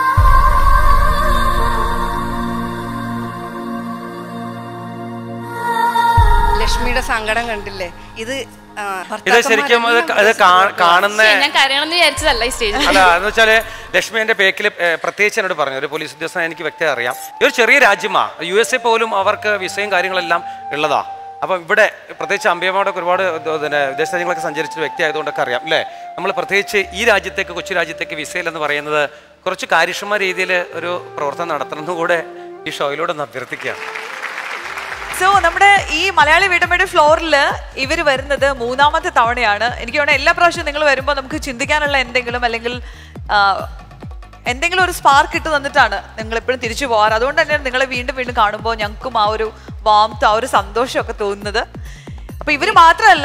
ലക്ഷ്മിയുടെ സങ്കടം കണ്ടില്ലേ ഇത് ആ, ഇത് ശരിക്കും ഇത് ക- ഇത് കാ- കാണുന്ന പക്ഷേ ഞാൻ കരയണമെന്ന് വിചാരിച്ചതല്ല ഈ സ്റ്റേജിൽ അല്ല എന്ന് വെച്ചാല് ലക്ഷ്മി എന്റെ ബേക്കിൽ പ്രത്യേകിച്ച് എന്നോട് പറഞ്ഞു ഒരു പോലീസ് ഉദ്യോഗസ്ഥൻ എനിക്ക് വ്യക്തത അറിയാം ഇത് ഒരു ചെറിയ രാജ്യമാ യു എസ് എ പോലും അവർക്ക് വിസയും കാര്യങ്ങളെല്ലാം ഉള്ളതാ അപ്പം ഇവിടെ പ്രത്യേകിച്ച് അമ്പയമ്മയോടൊക്കെ ഒരുപാട് ഇത് പിന്നെ വിദേശ രാജ്യങ്ങളൊക്കെ സഞ്ചരിച്ച വ്യക്തി ആയതുകൊണ്ടൊക്കെ അറിയാം അല്ലേ നമ്മൾ പ്രത്യേകിച്ച് ഈ രാജ്യത്തേക്ക് കൊച്ചു രാജ്യത്തേക്ക് വിസയിലെന്ന് പറയുന്നത് കുറച്ച് കാര്യക്ഷമ രീതിയിൽ ഒരു പ്രവർത്തനം നടത്തണമെന്ന് കൂടെ ഈ ഷോയിലൂടെ ഒന്ന് അഭ്യർത്ഥിക്കുകയാണ് സോ നമ്മുടെ ഈ മലയാളി വീട്ടമ്മയുടെ ഫ്ലോറിൽ ഇവർ വരുന്നത് മൂന്നാമത്തെ തവണയാണ് എനിക്ക് തോന്നുന്നു എല്ലാ പ്രാവശ്യവും നിങ്ങൾ വരുമ്പോൾ നമുക്ക് ചിന്തിക്കാനുള്ള എന്തെങ്കിലും അല്ലെങ്കിൽ ആ, എന്തെങ്കിലും ഒരു സ്പാർക്ക് ഇട്ട് തന്നിട്ടാണ് നിങ്ങൾ എപ്പോഴും തിരിച്ചു പോകാറ് അതുകൊണ്ട് തന്നെയാണ് നിങ്ങളെ വീണ്ടും വീണ്ടും കാണുമ്പോൾ ഞങ്ങൾക്കും ആ ഒരു വാംത്ത് ആ ഒരു സന്തോഷമൊക്കെ തോന്നുന്നത് അപ്പൊ ഇവര് മാത്രമല്ല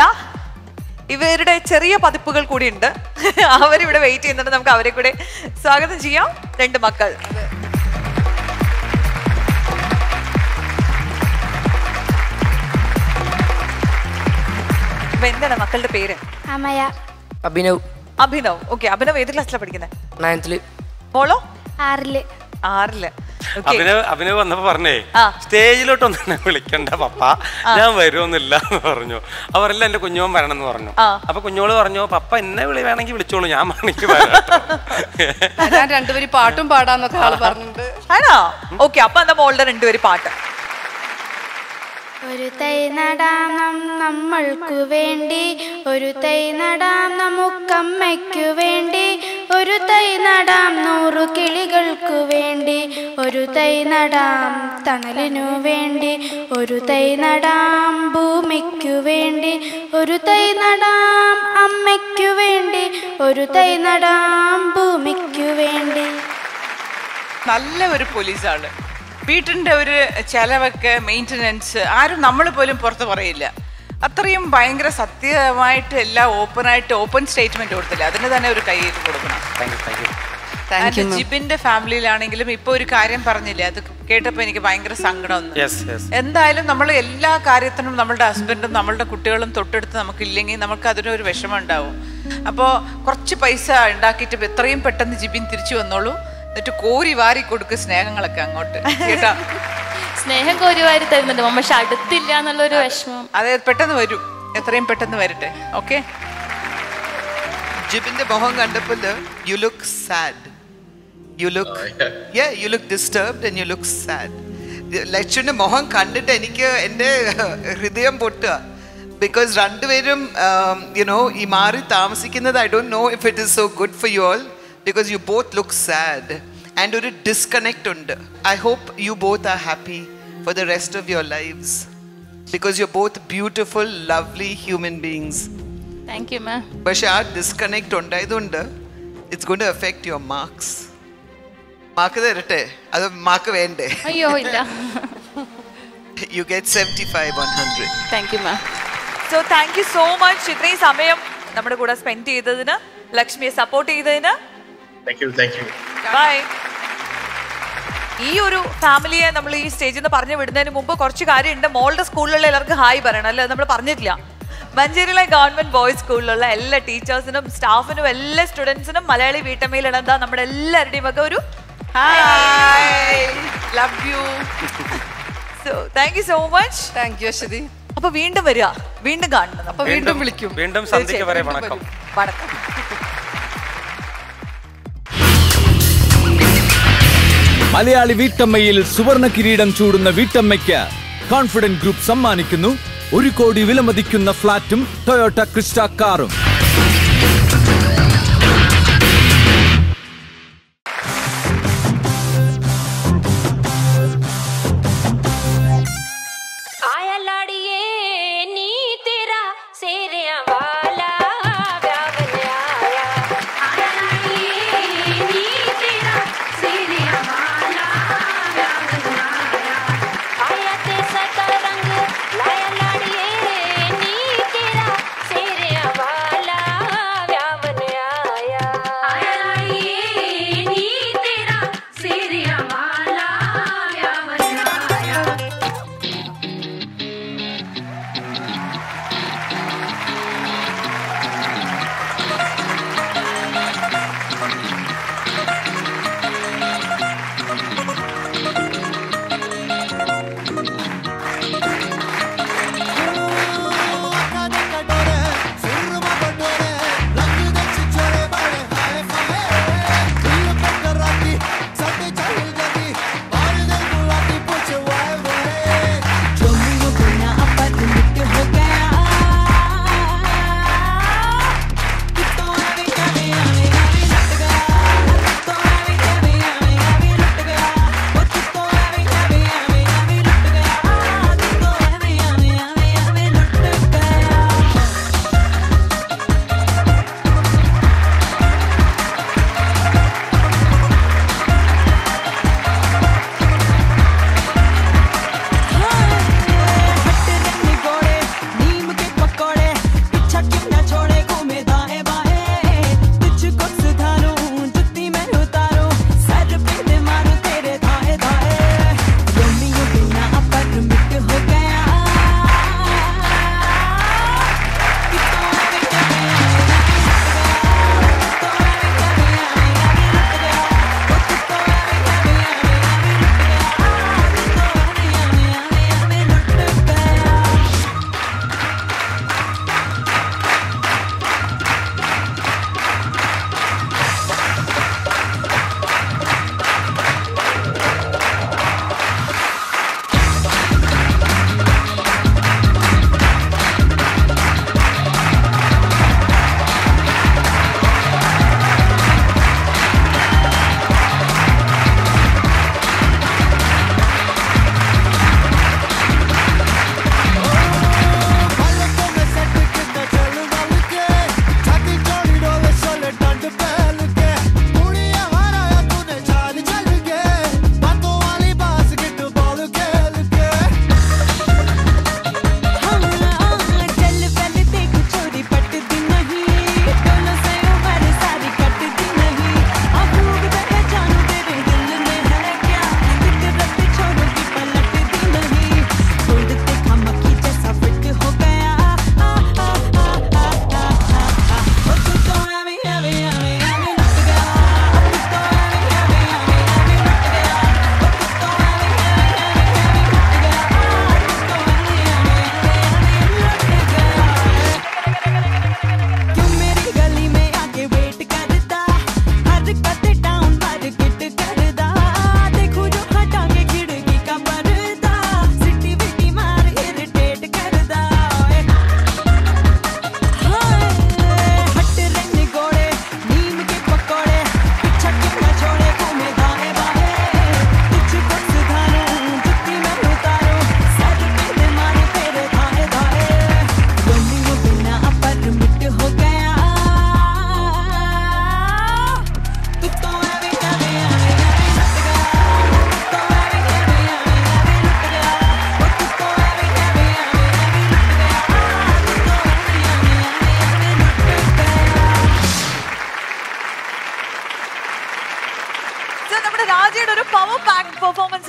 ഇവരുടെ ചെറിയ പതിപ്പുകൾ കൂടി ഉണ്ട് അവരിവിടെ വെയിറ്റ് ചെയ്യുന്നുണ്ട് നമുക്ക് അവരെ കൂടെ സ്വാഗതം ചെയ്യാം രണ്ട് മക്കൾ അപ്പൊ എന്താണ് മക്കളുടെ പേര് അമയ അഭിനവ് അഭിനവ് ഓക്കെ അഭിനവ് ഏത് ക്ലാസ്സിലാണ് പഠിക്കുന്നത് നയൻത്തില് മോളോ ആറില് ആറില് Okay. അഭിനവ് അഭിനവ് വന്നപ്പോ പറഞ്ഞേ ആ. സ്റ്റേജിലോട്ടൊന്നും എന്നെ വിളിക്കണ്ട പപ്പ ഞാൻ വരുമൊന്നുമില്ല എന്ന് പറഞ്ഞു അവരെല്ലാം എന്റെ കുഞ്ഞോൻ വരണം എന്ന് പറഞ്ഞു ആ. അപ്പൊ കുഞ്ഞോള് പറഞ്ഞു പപ്പ എന്നെ വിളി വേണമെങ്കിൽ വിളിച്ചോളൂ ഞാൻ വേണമെങ്കിൽ വരാം കേട്ടോ." ഞാൻ രണ്ടുപേരും പാട്ടും പാടാന്നൊക്കെ ആള് പറഞ്ഞിട്ടുണ്ട് ആണോ ഓക്കെ അപ്പൊ എന്താ മോളുടെ രണ്ടുപേര് പാട്ട് ഒരു തൈ നടാം നം- നമ്മൾക്കു വേണ്ടി ഒരു തൈ നടാം നമുക്കമ്മയ്ക്കു വേണ്ടി ഒരു തൈ നടാം നൂറു കിളികൾക്കു വേണ്ടി ഒരു തൈ നടാം തണലിനു വേണ്ടി ഒരു തൈ നടാം ഭൂമിക്കു വേണ്ടി ഒരു തൈ നടാം അമ്മയ്ക്കു വേണ്ടി ഒരു തൈ നടാം ഭൂമിക്കു വേണ്ടി നല്ല ഒരു പോലീസാണ് വീട്ടിൻ്റെ ഒരു ചെലവൊക്കെ മെയിൻ്റനൻസ് ആരും നമ്മൾ പോലും പുറത്ത് പറയില്ല അത്രയും ഭയങ്കര സത്യമായിട്ട് എല്ലാം ഓപ്പണായിട്ട് ഓപ്പൺ സ്റ്റേറ്റ്മെന്റ് കൊടുത്തില്ല അതിന് തന്നെ ഒരു കൈ കൊടുക്കണം Thank you, thank you. And ജിബിന്റെ ഫാമിലിയിലാണെങ്കിലും ഇപ്പൊ ഒരു കാര്യം പറഞ്ഞില്ലേ അത് കേട്ടപ്പോ എനിക്ക് ഭയങ്കര സങ്കടം വന്നു Yes, yes. എന്തായാലും നമ്മൾ എല്ലാ കാര്യത്തിനും നമ്മളുടെ ഹസ്ബൻഡും നമ്മളുടെ കുട്ടികളും തൊട്ടടുത്ത് നമുക്കില്ലെങ്കിൽ നമുക്ക് അതിനൊരു വിഷമം ഉണ്ടാവും അപ്പോൾ കുറച്ച് പൈസ ഉണ്ടാക്കിയിട്ട് എത്രയും പെട്ടെന്ന് ജിബിൻ തിരിച്ചു വന്നോളൂ എന്നിട്ട് കോരി വാരി കൊടുക്ക് സ്നേഹങ്ങളൊക്കെ അങ്ങോട്ട് കേട്ടാ സ്നേഹം കോരുവാരി തരുന്നുണ്ട് പക്ഷെ അടുത്തില്ല എന്നുള്ളൊരു വിഷമം അതെ പെട്ടെന്ന് വരും എത്രയും പെട്ടെന്ന് വരട്ടെ ഓക്കെ ജിബിന്റെ മുഖം കണ്ടപ്പോൾ you look sad you look yeah you look disturbed and you look sad ലക്ഷ്മിന്റെ മുഖം കണ്ടിട്ട് എനിക്ക് എൻ്റെ ഹൃദയം പൊട്ടുക ബിക്കോസ് രണ്ടുപേരും യുനോ ഈ മാറി താമസിക്കുന്നത് I don't know if it is so good for you all because you both look sad and ഒരു ഡിസ്കണക്ട് ഉണ്ട് I hope you both are happy for the rest of your lifes because you both beautiful lovely human beings thank you ma'am പക്ഷെ ആ disconnect ഉണ്ടായതുകൊണ്ട് it's gonna effect your marks mark തരട്ടെ അത് mark വേണ്ടേ അയ്യോ ഇല്ല you get seventy five one hundred thank you ma'am so thank you so much ഇത്രയും സമയം നമ്മുടെ കൂടെ സ്പെൻഡ് ചെയ്തതിന് ലക്ഷ്മിയെ സപ്പോർട്ട് ചെയ്തതിന് thank you thank you bye ഈ ഒരു ഫാമിലിയെ നമ്മൾ ഈ സ്റ്റേജിൽ നിന്ന് പറഞ്ഞു വിടുന്നതിന് മുമ്പ് കുറച്ച് കാര്യമുണ്ട് മോളുടെ സ്കൂളിലുള്ള എല്ലാവർക്കും ഹായ് പറയണം അല്ലേ നമ്മൾ പറഞ്ഞിട്ടില്ല മഞ്ചേരിയിലെ ഗവൺമെന്റ് ബോയ്സ് സ്കൂളിലുള്ള എല്ലാ ടീച്ചേഴ്സിനും സ്റ്റാഫിനും എല്ലാ സ്റ്റുഡൻസിനും മലയാളി വീട്ടമ്മയിലിടഎന്താ നമ്മുടെ എല്ലാവരുടെയും ഒക്കെ ഒരു hi love you so thank you so much thank you Aswathy അപ്പൊ വീണ്ടും വരിക വീണ്ടും കാണണം അപ്പൊ നമ്മൾ വീണ്ടും വിളിക്കും വീണ്ടും സന്ധ്യയ്ക്ക് വരെ വണക്കം വണക്കം മലയാളി വീട്ടമ്മയിൽ സുവർണ കിരീടം ചൂടുന്ന വീട്ടമ്മയ്ക്ക് കോൺഫിഡന്റ് ഗ്രൂപ്പ് സമ്മാനിക്കുന്നു ഒരു കോടി വിലമതിക്കുന്ന ഫ്ളാറ്റും ടൊയോട്ട ക്രിസ്റ്റ കാറും आया लाड़िए नी तेरा सेरिया वाला व्यावन आया आया लाड़िए नी तेरा सेरिया वाला व्यावन आया आया ते सका रंग लाया लाड़िए नी तेरा सेरिया वाला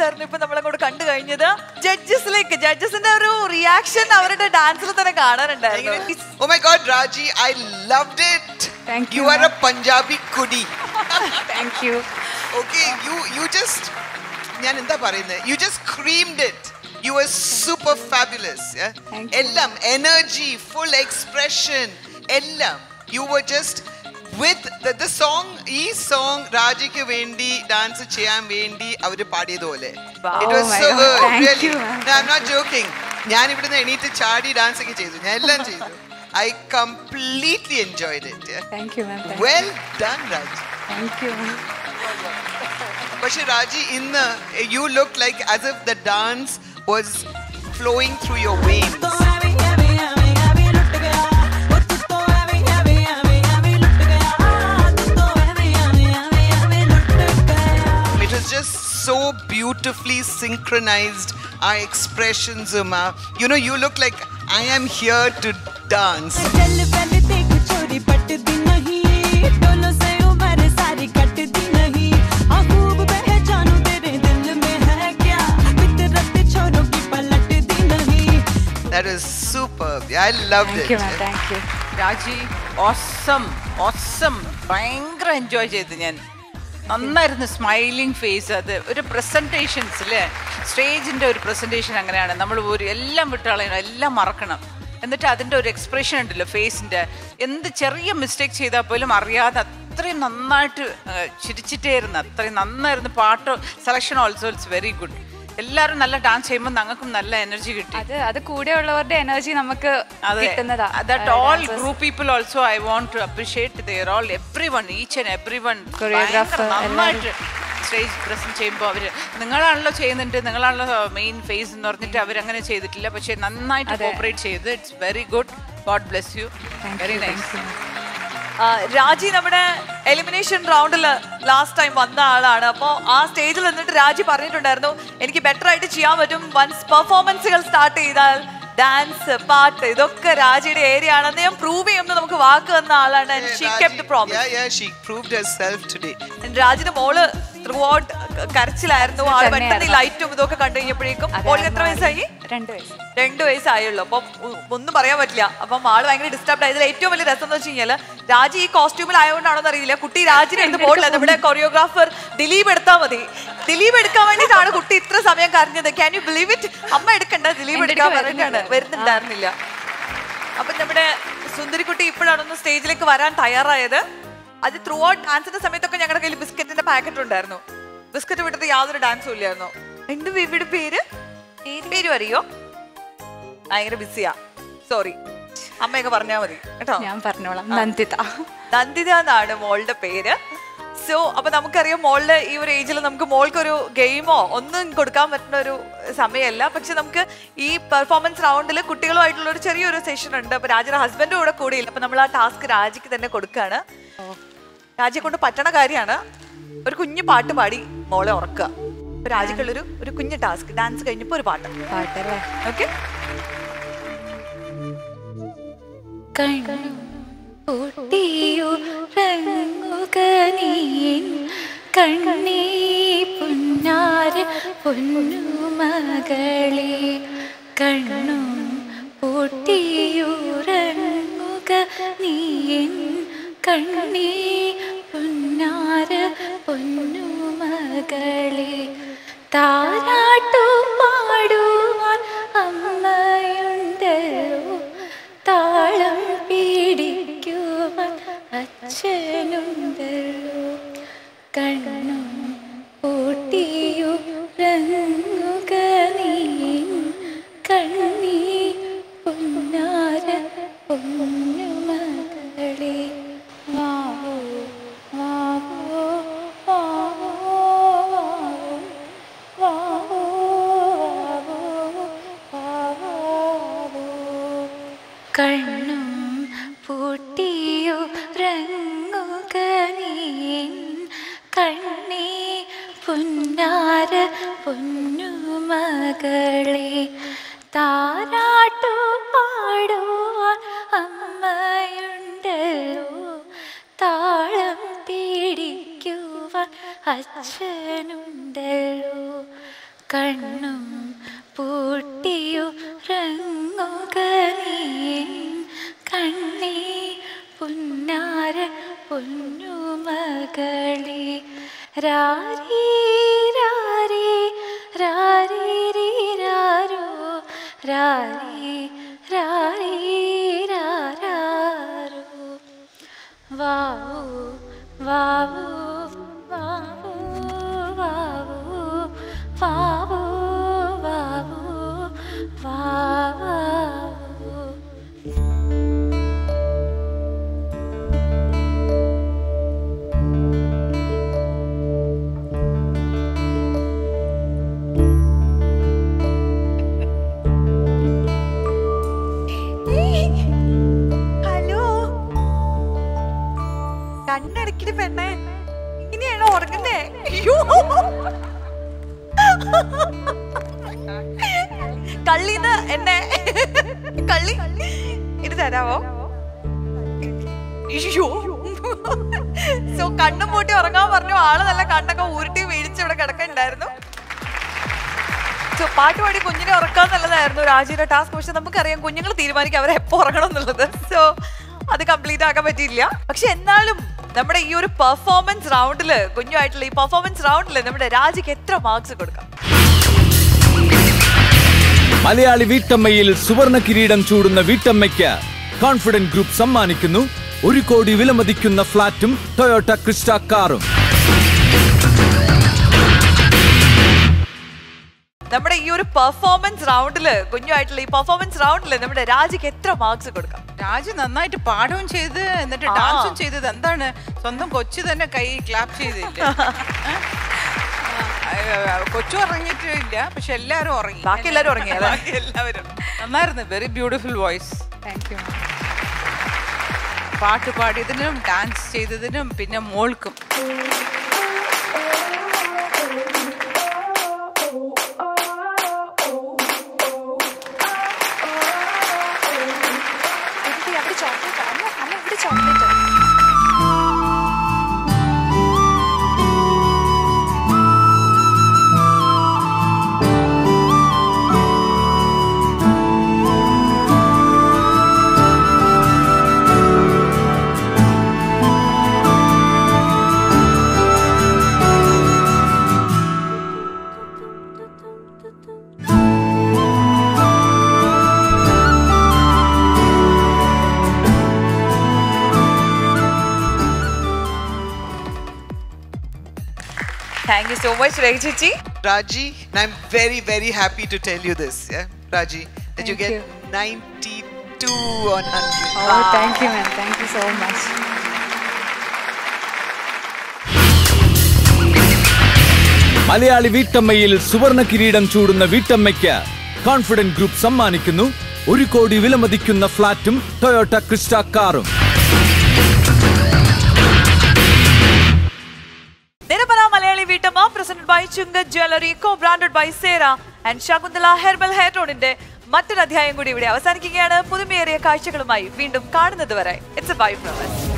ആയിരുന്നു ഇപ്പൊ നമ്മളങ്ങോട്ട് കണ്ടു കഴിഞ്ഞത് ജഡ്ജസിലേക്ക് ജഡ്ജസിന്റെ ഒരു റിയാക്ഷൻ അവരുടെ ഡാൻസിൽ തന്നെ കാണാനുണ്ടായിരുന്നു Oh my God, Raji, I loved it. Thank You you, are ma'am. a Punjabi kudi. Thank you. Okay, you you just ഞാൻ എന്താ പറയുന്നത് you just creamed it you are super fabulous Thank you. എല്ലാം energy full expression എല്ലാം you were just with the song ഈ song രാജിക്ക് വേണ്ടി dance ചെയ്യാൻ വേണ്ടി അവര് പാടിയതുപോലെ it was my so God. Good Thank really you, ma'am. I am not joking ഞാൻ ഇവിടുന്ന് എണീറ്റ് ചാടി ഡാൻസ് ഒക്കെ ചെയ്തു ഞാൻ എല്ലാം ചെയ്തു I completely enjoyed it Thank you, ma'am. Thank, well done Raji thank you, ma'am. പക്ഷെ രാജി ഇന്ന് you look like as if the dance was flowing through your veins It was just so beautifully synchronized. Our expressions, Uma. You know, you look like I am here to dance. That was superb. I loved Thank it. you, ma'am. Thank you. Raji awesome awesome ഭയങ്കര enjoy ചെയ്തു ഞാൻ നന്നായിരുന്നു smiling face അത് ഒരു presentations അല്ലേ സ്റ്റേജിൻ്റെ ഒരു presentation അങ്ങനെയാണ് നമ്മൾ ഒരു എല്ലാം വിട്ടുകളയണം എല്ലാം മറക്കണം എന്നിട്ട് അതിൻ്റെ ഒരു എക്സ്പ്രഷൻ ഉണ്ടല്ലോ ഫേസിൻ്റെ എന്ത് ചെറിയ മിസ്റ്റേക്ക് ചെയ്താൽ പോലും അറിയാതെ അത്രയും നന്നായിട്ട് ആ, ചിരിച്ചിട്ടേ ഇരുന്നു അത്രയും നന്നായിരുന്നു പാട്ട് selection also it's very good എല്ലാവരും നല്ല ഡാൻസ് ചെയ്യുമ്പോൾ ഞങ്ങൾക്കും നല്ല എനർജി കിട്ടി അത് അത് കൂടെ ഉള്ളവരുടെ എനർജി നമുക്ക് കിട്ടുന്നതാ that all group people also I want to appreciate their all every one each and every one Choreographer, നന്നായിട്ട് സ്റ്റേജ് പ്രസന്റ് ചെയ്യുമ്പോൾ അവര് നിങ്ങളാണല്ലോ ചെയ്യുന്നുണ്ട് നിങ്ങളാണല്ലോ മെയിൻ ഫേസ് എന്ന് പറഞ്ഞിട്ട് അവരങ്ങനെ ചെയ്തിട്ടില്ല പക്ഷെ നന്നായിട്ട് അതെ. കോപ്പറേറ്റ് ചെയ്ത് it's very good God bless you Thank very you, thank nice you. ആ, രാജി നമ്മുടെ എലിമിനേഷൻ റൗണ്ടിൽ ലാസ്റ്റ് ടൈം വന്ന ആളാണ് അപ്പോൾ ആ സ്റ്റേജിൽ നിന്നിട്ട് രാജി പറഞ്ഞിട്ടുണ്ടായിരുന്നു എനിക്ക് ബെറ്റർ ആയിട്ട് ചെയ്യാൻ പറ്റും വൺസ് പെർഫോമൻസുകൾ സ്റ്റാർട്ട് ചെയ്താൽ ഡാൻസ് പാട്ട് ഇതൊക്കെ രാജിയുടെ ഏരിയ ആണെന്ന് ഞാൻ പ്രൂവ് ചെയ്യുമെന്ന് നമുക്ക് വാക്ക് തന്ന ആളാണ് she kept promise Yeah, yeah, she proved herself today. രാജിന്റെ മോള് ത്രൂ ഔട്ട് കരച്ചിലായിരുന്നു ആള് പെട്ടെന്ന് ഈ തന്നെയായിരുന്നു. ലൈറ്റും ഇതൊക്കെ കണ്ടു കഴിഞ്ഞപ്പോഴേക്കും അതെ, മോൾക്ക് എത്ര അമ്മ വയസ്സായി രണ്ട് വയസ്സ് രണ്ട് വയസ്സായുള്ളൂ അപ്പം ഉ- ഒന്നും പറയാൻ പറ്റില്ല അപ്പം ആള് ഭയങ്കര ഡിസ്റ്റർബ് ആയതിൽ ഏറ്റവും വലിയ രസം എന്ന് വെച്ച് കഴിഞ്ഞാല് രാജി ഈ കോസ്റ്റ്യൂമിൽ ആയതുകൊണ്ടാണോ അറിയില്ല കുട്ടി രാജിനെ എടുത്ത് പോകില്ല നമ്മുടെ കൊറിയോഗ്രാഫർ ദിലീപ് എടുത്താൽ മതി ദിലീപ് എടുക്കാൻ വേണ്ടിയിട്ടാണ് കുട്ടി ഇത്ര സമയം കരഞ്ഞത് ക്യാൻ യു ബിലീവ് ഇറ്റ് അമ്മ എടുക്കണ്ട ദിലീപ് എൻ്റെ എടുക്കാൻ അടുത്ത് പറഞ്ഞിട്ടാണ് വരുന്നുണ്ടായിരുന്നില്ല അപ്പൊ നമ്മുടെ സുന്ദരിക്കുട്ടി ഇപ്പോഴാണൊന്ന് സ്റ്റേജിലേക്ക് വരാൻ തയ്യാറായത് അത് ത്രൂ ഔട്ട് ഡാൻസിന്റെ സമയത്തൊക്കെ ഞങ്ങളുടെ കയ്യിൽ ബിസ്ക്കറ്റിന്റെ പാക്കറ്റ് ഉണ്ടായിരുന്നു ബിസ്ക്കറ്റ് വിട്ടിട്ട് യാതൊരു ഡാൻസും ഇല്ലായിരുന്നു എന്റെ ബേബിയുടെ പേര് പേര് അറിയോ ഭയങ്കര ബിസിയാ സോറി അമ്മയൊക്കെ പറഞ്ഞാൽ മതി കേട്ടോ ഞാൻ പറഞ്ഞോളാം നന്ദിത നന്ദിത എന്നാണ് മോളുടെ പേര് സോ അപ്പൊ നമുക്കറിയാം മോളുടെ ഈ ഒരു ഏജിൽ നമുക്ക് മോൾക്കൊരു ഗെയിമോ ഒന്നും കൊടുക്കാൻ പറ്റുന്ന ഒരു സമയമല്ല പക്ഷെ നമുക്ക് ഈ പെർഫോമൻസ് റൗണ്ടിൽ കുട്ടികളുമായിട്ടുള്ള ഒരു ചെറിയൊരു സെഷൻ ഉണ്ട് അപ്പൊ രാജയുടെ ഹസ്ബൻഡും കൂടെ കൂടിയില്ല അപ്പൊ നമ്മൾ ആ ടാസ്ക് രാജിക്ക് തന്നെ കൊടുക്കുകയാണ് രാജിയെ കൊണ്ട് പറ്റണ കാര്യമാണ് ഒരു കുഞ്ഞു പാട്ട് പാടി മോളെ ഉറക്കുക അപ്പൊ രാജിക്കുള്ളൊരു ഒരു കുഞ്ഞു ടാസ്ക് ഡാൻസ് കഴിഞ്ഞപ്പോ ഒരു പാട്ട് പാട്ടല്ലേ ഓക്കെ പൊട്ടിയുറങ്ങുക നീൻ കണ്ണീ പുന്നാര പൊന്നുമകളെ കണ്ണും പൊട്ടിയുറങ്ങുക നീൻ കണ്ണീ പുന്നാര പൊന്നുമകളെ താരാട്ടു പാടുവാൻ അമ്മയുണ്ടല്ലോ താളം പിടിക്കുവാൻ അച്ഛനുണ്ടല്ലോ കണ്ണും പൂട്ടിയുറങ്ങുക നീ കണ്ണീ പൊന്നാര പൊന്നുമകളെ വാവോ വാവോ വാവോ വാവോ വാവോ വാവോ കണ്ണും പൂട്ടിയുറങ്ങുക നീ കണ്ണേ പുന്നാര പൊന്നുമകളെ താരാട്ടു പാടുവാൻ അമ്മയുണ്ടല്ലോ താളം പിടിക്കുവാൻ അച്ഛനുണ്ടല്ലോ കണ്ണും പൂട്ടിയുറങ്ങുക നീൻ കണ്ണേ പുന്നാര പൊന്നുമകളെ രാരീ രാരീ രാരീ രാരോ രാരീ രാരീ രാരോ വാവൂ വാവൂ വാവൂ വാവൂ വാവൂ വാവൂ വാവൂ ഹലോ കണ്ണടക്കിട്ട് പെണ്ണേ ഇനിയാണോ ഉറങ്ങുന്നേ അയ്യോ കള്ളിന്ന് എന്നെ കള്ളി ഇത് തരാവോ അയ്യോ സോ കണ്ണും പൂട്ടി ഉറങ്ങാൻ പറഞ്ഞു ആള് നല്ല കണ്ണൊക്കെ ഉരുട്ടി വീഴിച്ച് ഇവിടെ കിടക്കണ്ടായിരുന്നു സോ പാട്ട് പാടി കുഞ്ഞിനെ ഉറക്കാൻ നല്ലതായിരുന്നു രാജുവിന്റെ ടാസ്ക് പക്ഷെ നമുക്കറിയാം കുഞ്ഞുങ്ങൾ തീരുമാനിക്കും അവരെ എപ്പോ ഉറങ്ങണം എന്നുള്ളത് സോ അത് കംപ്ലീറ്റ് ആക്കാൻ പറ്റിയില്ല പക്ഷെ എന്നാലും നമ്മുടെ ഈ ഒരു പെർഫോമൻസ് റൗണ്ടില് കുഞ്ഞുമായിട്ടുള്ള ഈ പെർഫോമൻസ് റൗണ്ടില് നമ്മുടെ രാജിക്ക് എത്ര മാർക്സ് കൊടുക്കാം മലയാളി വീട്ടമ്മയിൽ സുവർണ കിരീടം ചൂടുന്ന വീട്ടമ്മയ്ക്ക് കോൺഫിഡന്റ് ഗ്രൂപ്പ് സമ്മാനിക്കുന്നു ഒരു കോടി വിലമതിക്കുന്ന ഫ്ളാറ്റും ടൊയോട്ട ക്രിസ്റ്റ കാറും നമ്മുടെ ഈ ഒരു പെർഫോമൻസ് റൗണ്ടില് കുഞ്ഞുമായിട്ടുള്ള ഈ പെർഫോമൻസ് റൗണ്ടില് നമ്മുടെ രാജിക്ക് എത്ര മാർക്സ് കൊടുക്കാം രാജു നന്നായിട്ട് പാടുകയും ചെയ്ത് എന്നിട്ട് ആ. ഡാൻസും ചെയ്തത് എന്താണ് സ്വന്തം കൊച്ചു തന്നെ കൈ ക്ലാപ്പ് ചെയ്തില്ല കൊച്ചു ഉറങ്ങിയിട്ടില്ല പക്ഷെ എല്ലാവരും ഉറങ്ങി ബാക്കി എല്ലാവരും ഉറങ്ങി, അല്ലേ? ബാക്കി എല്ലാവരും നന്നായിരുന്നു very beautiful voice thank you പാട്ട് പാടിയതിനും ഡാൻസ് ചെയ്തതിനും പിന്നെ മോൾക്കും അവിടെ ചോക്ലേറ്റ് അമ്മ അമ്മ ഇവിടെ chocolate thank you so much Rekha ചേച്ചി Raji, and I'm very, very happy to tell you this, yeah, Raji, that you Thank get you. 92 on 100. Oh thank you ma'am thank you so much Malayali വീട്ടമ്മയിൽ സുവർണ കിരീടം ചൂടുന്ന വീട്ടമ്മയ്ക്ക് confident group സമ്മാനിക്കുന്നു ഒരു കോടി വിലമതിക്കുന്ന ഫ്ളാറ്റും Toyota Crysta കാറും Nirapara Malayali Veettamma presented by Chunka jewellery co branded by Sera and Shakunthala herbal hair ടോണിന്റെ മറ്റൊരു അധ്യായം കൂടി ഇവിടെ അവസാനിക്കുകയാണ് പുതുമയേറിയ കാഴ്ചകളുമായി വീണ്ടും കാണുന്നത് വരെ ഇറ്റ്സ് ബൈ ഫ്ലവേഴ്സ്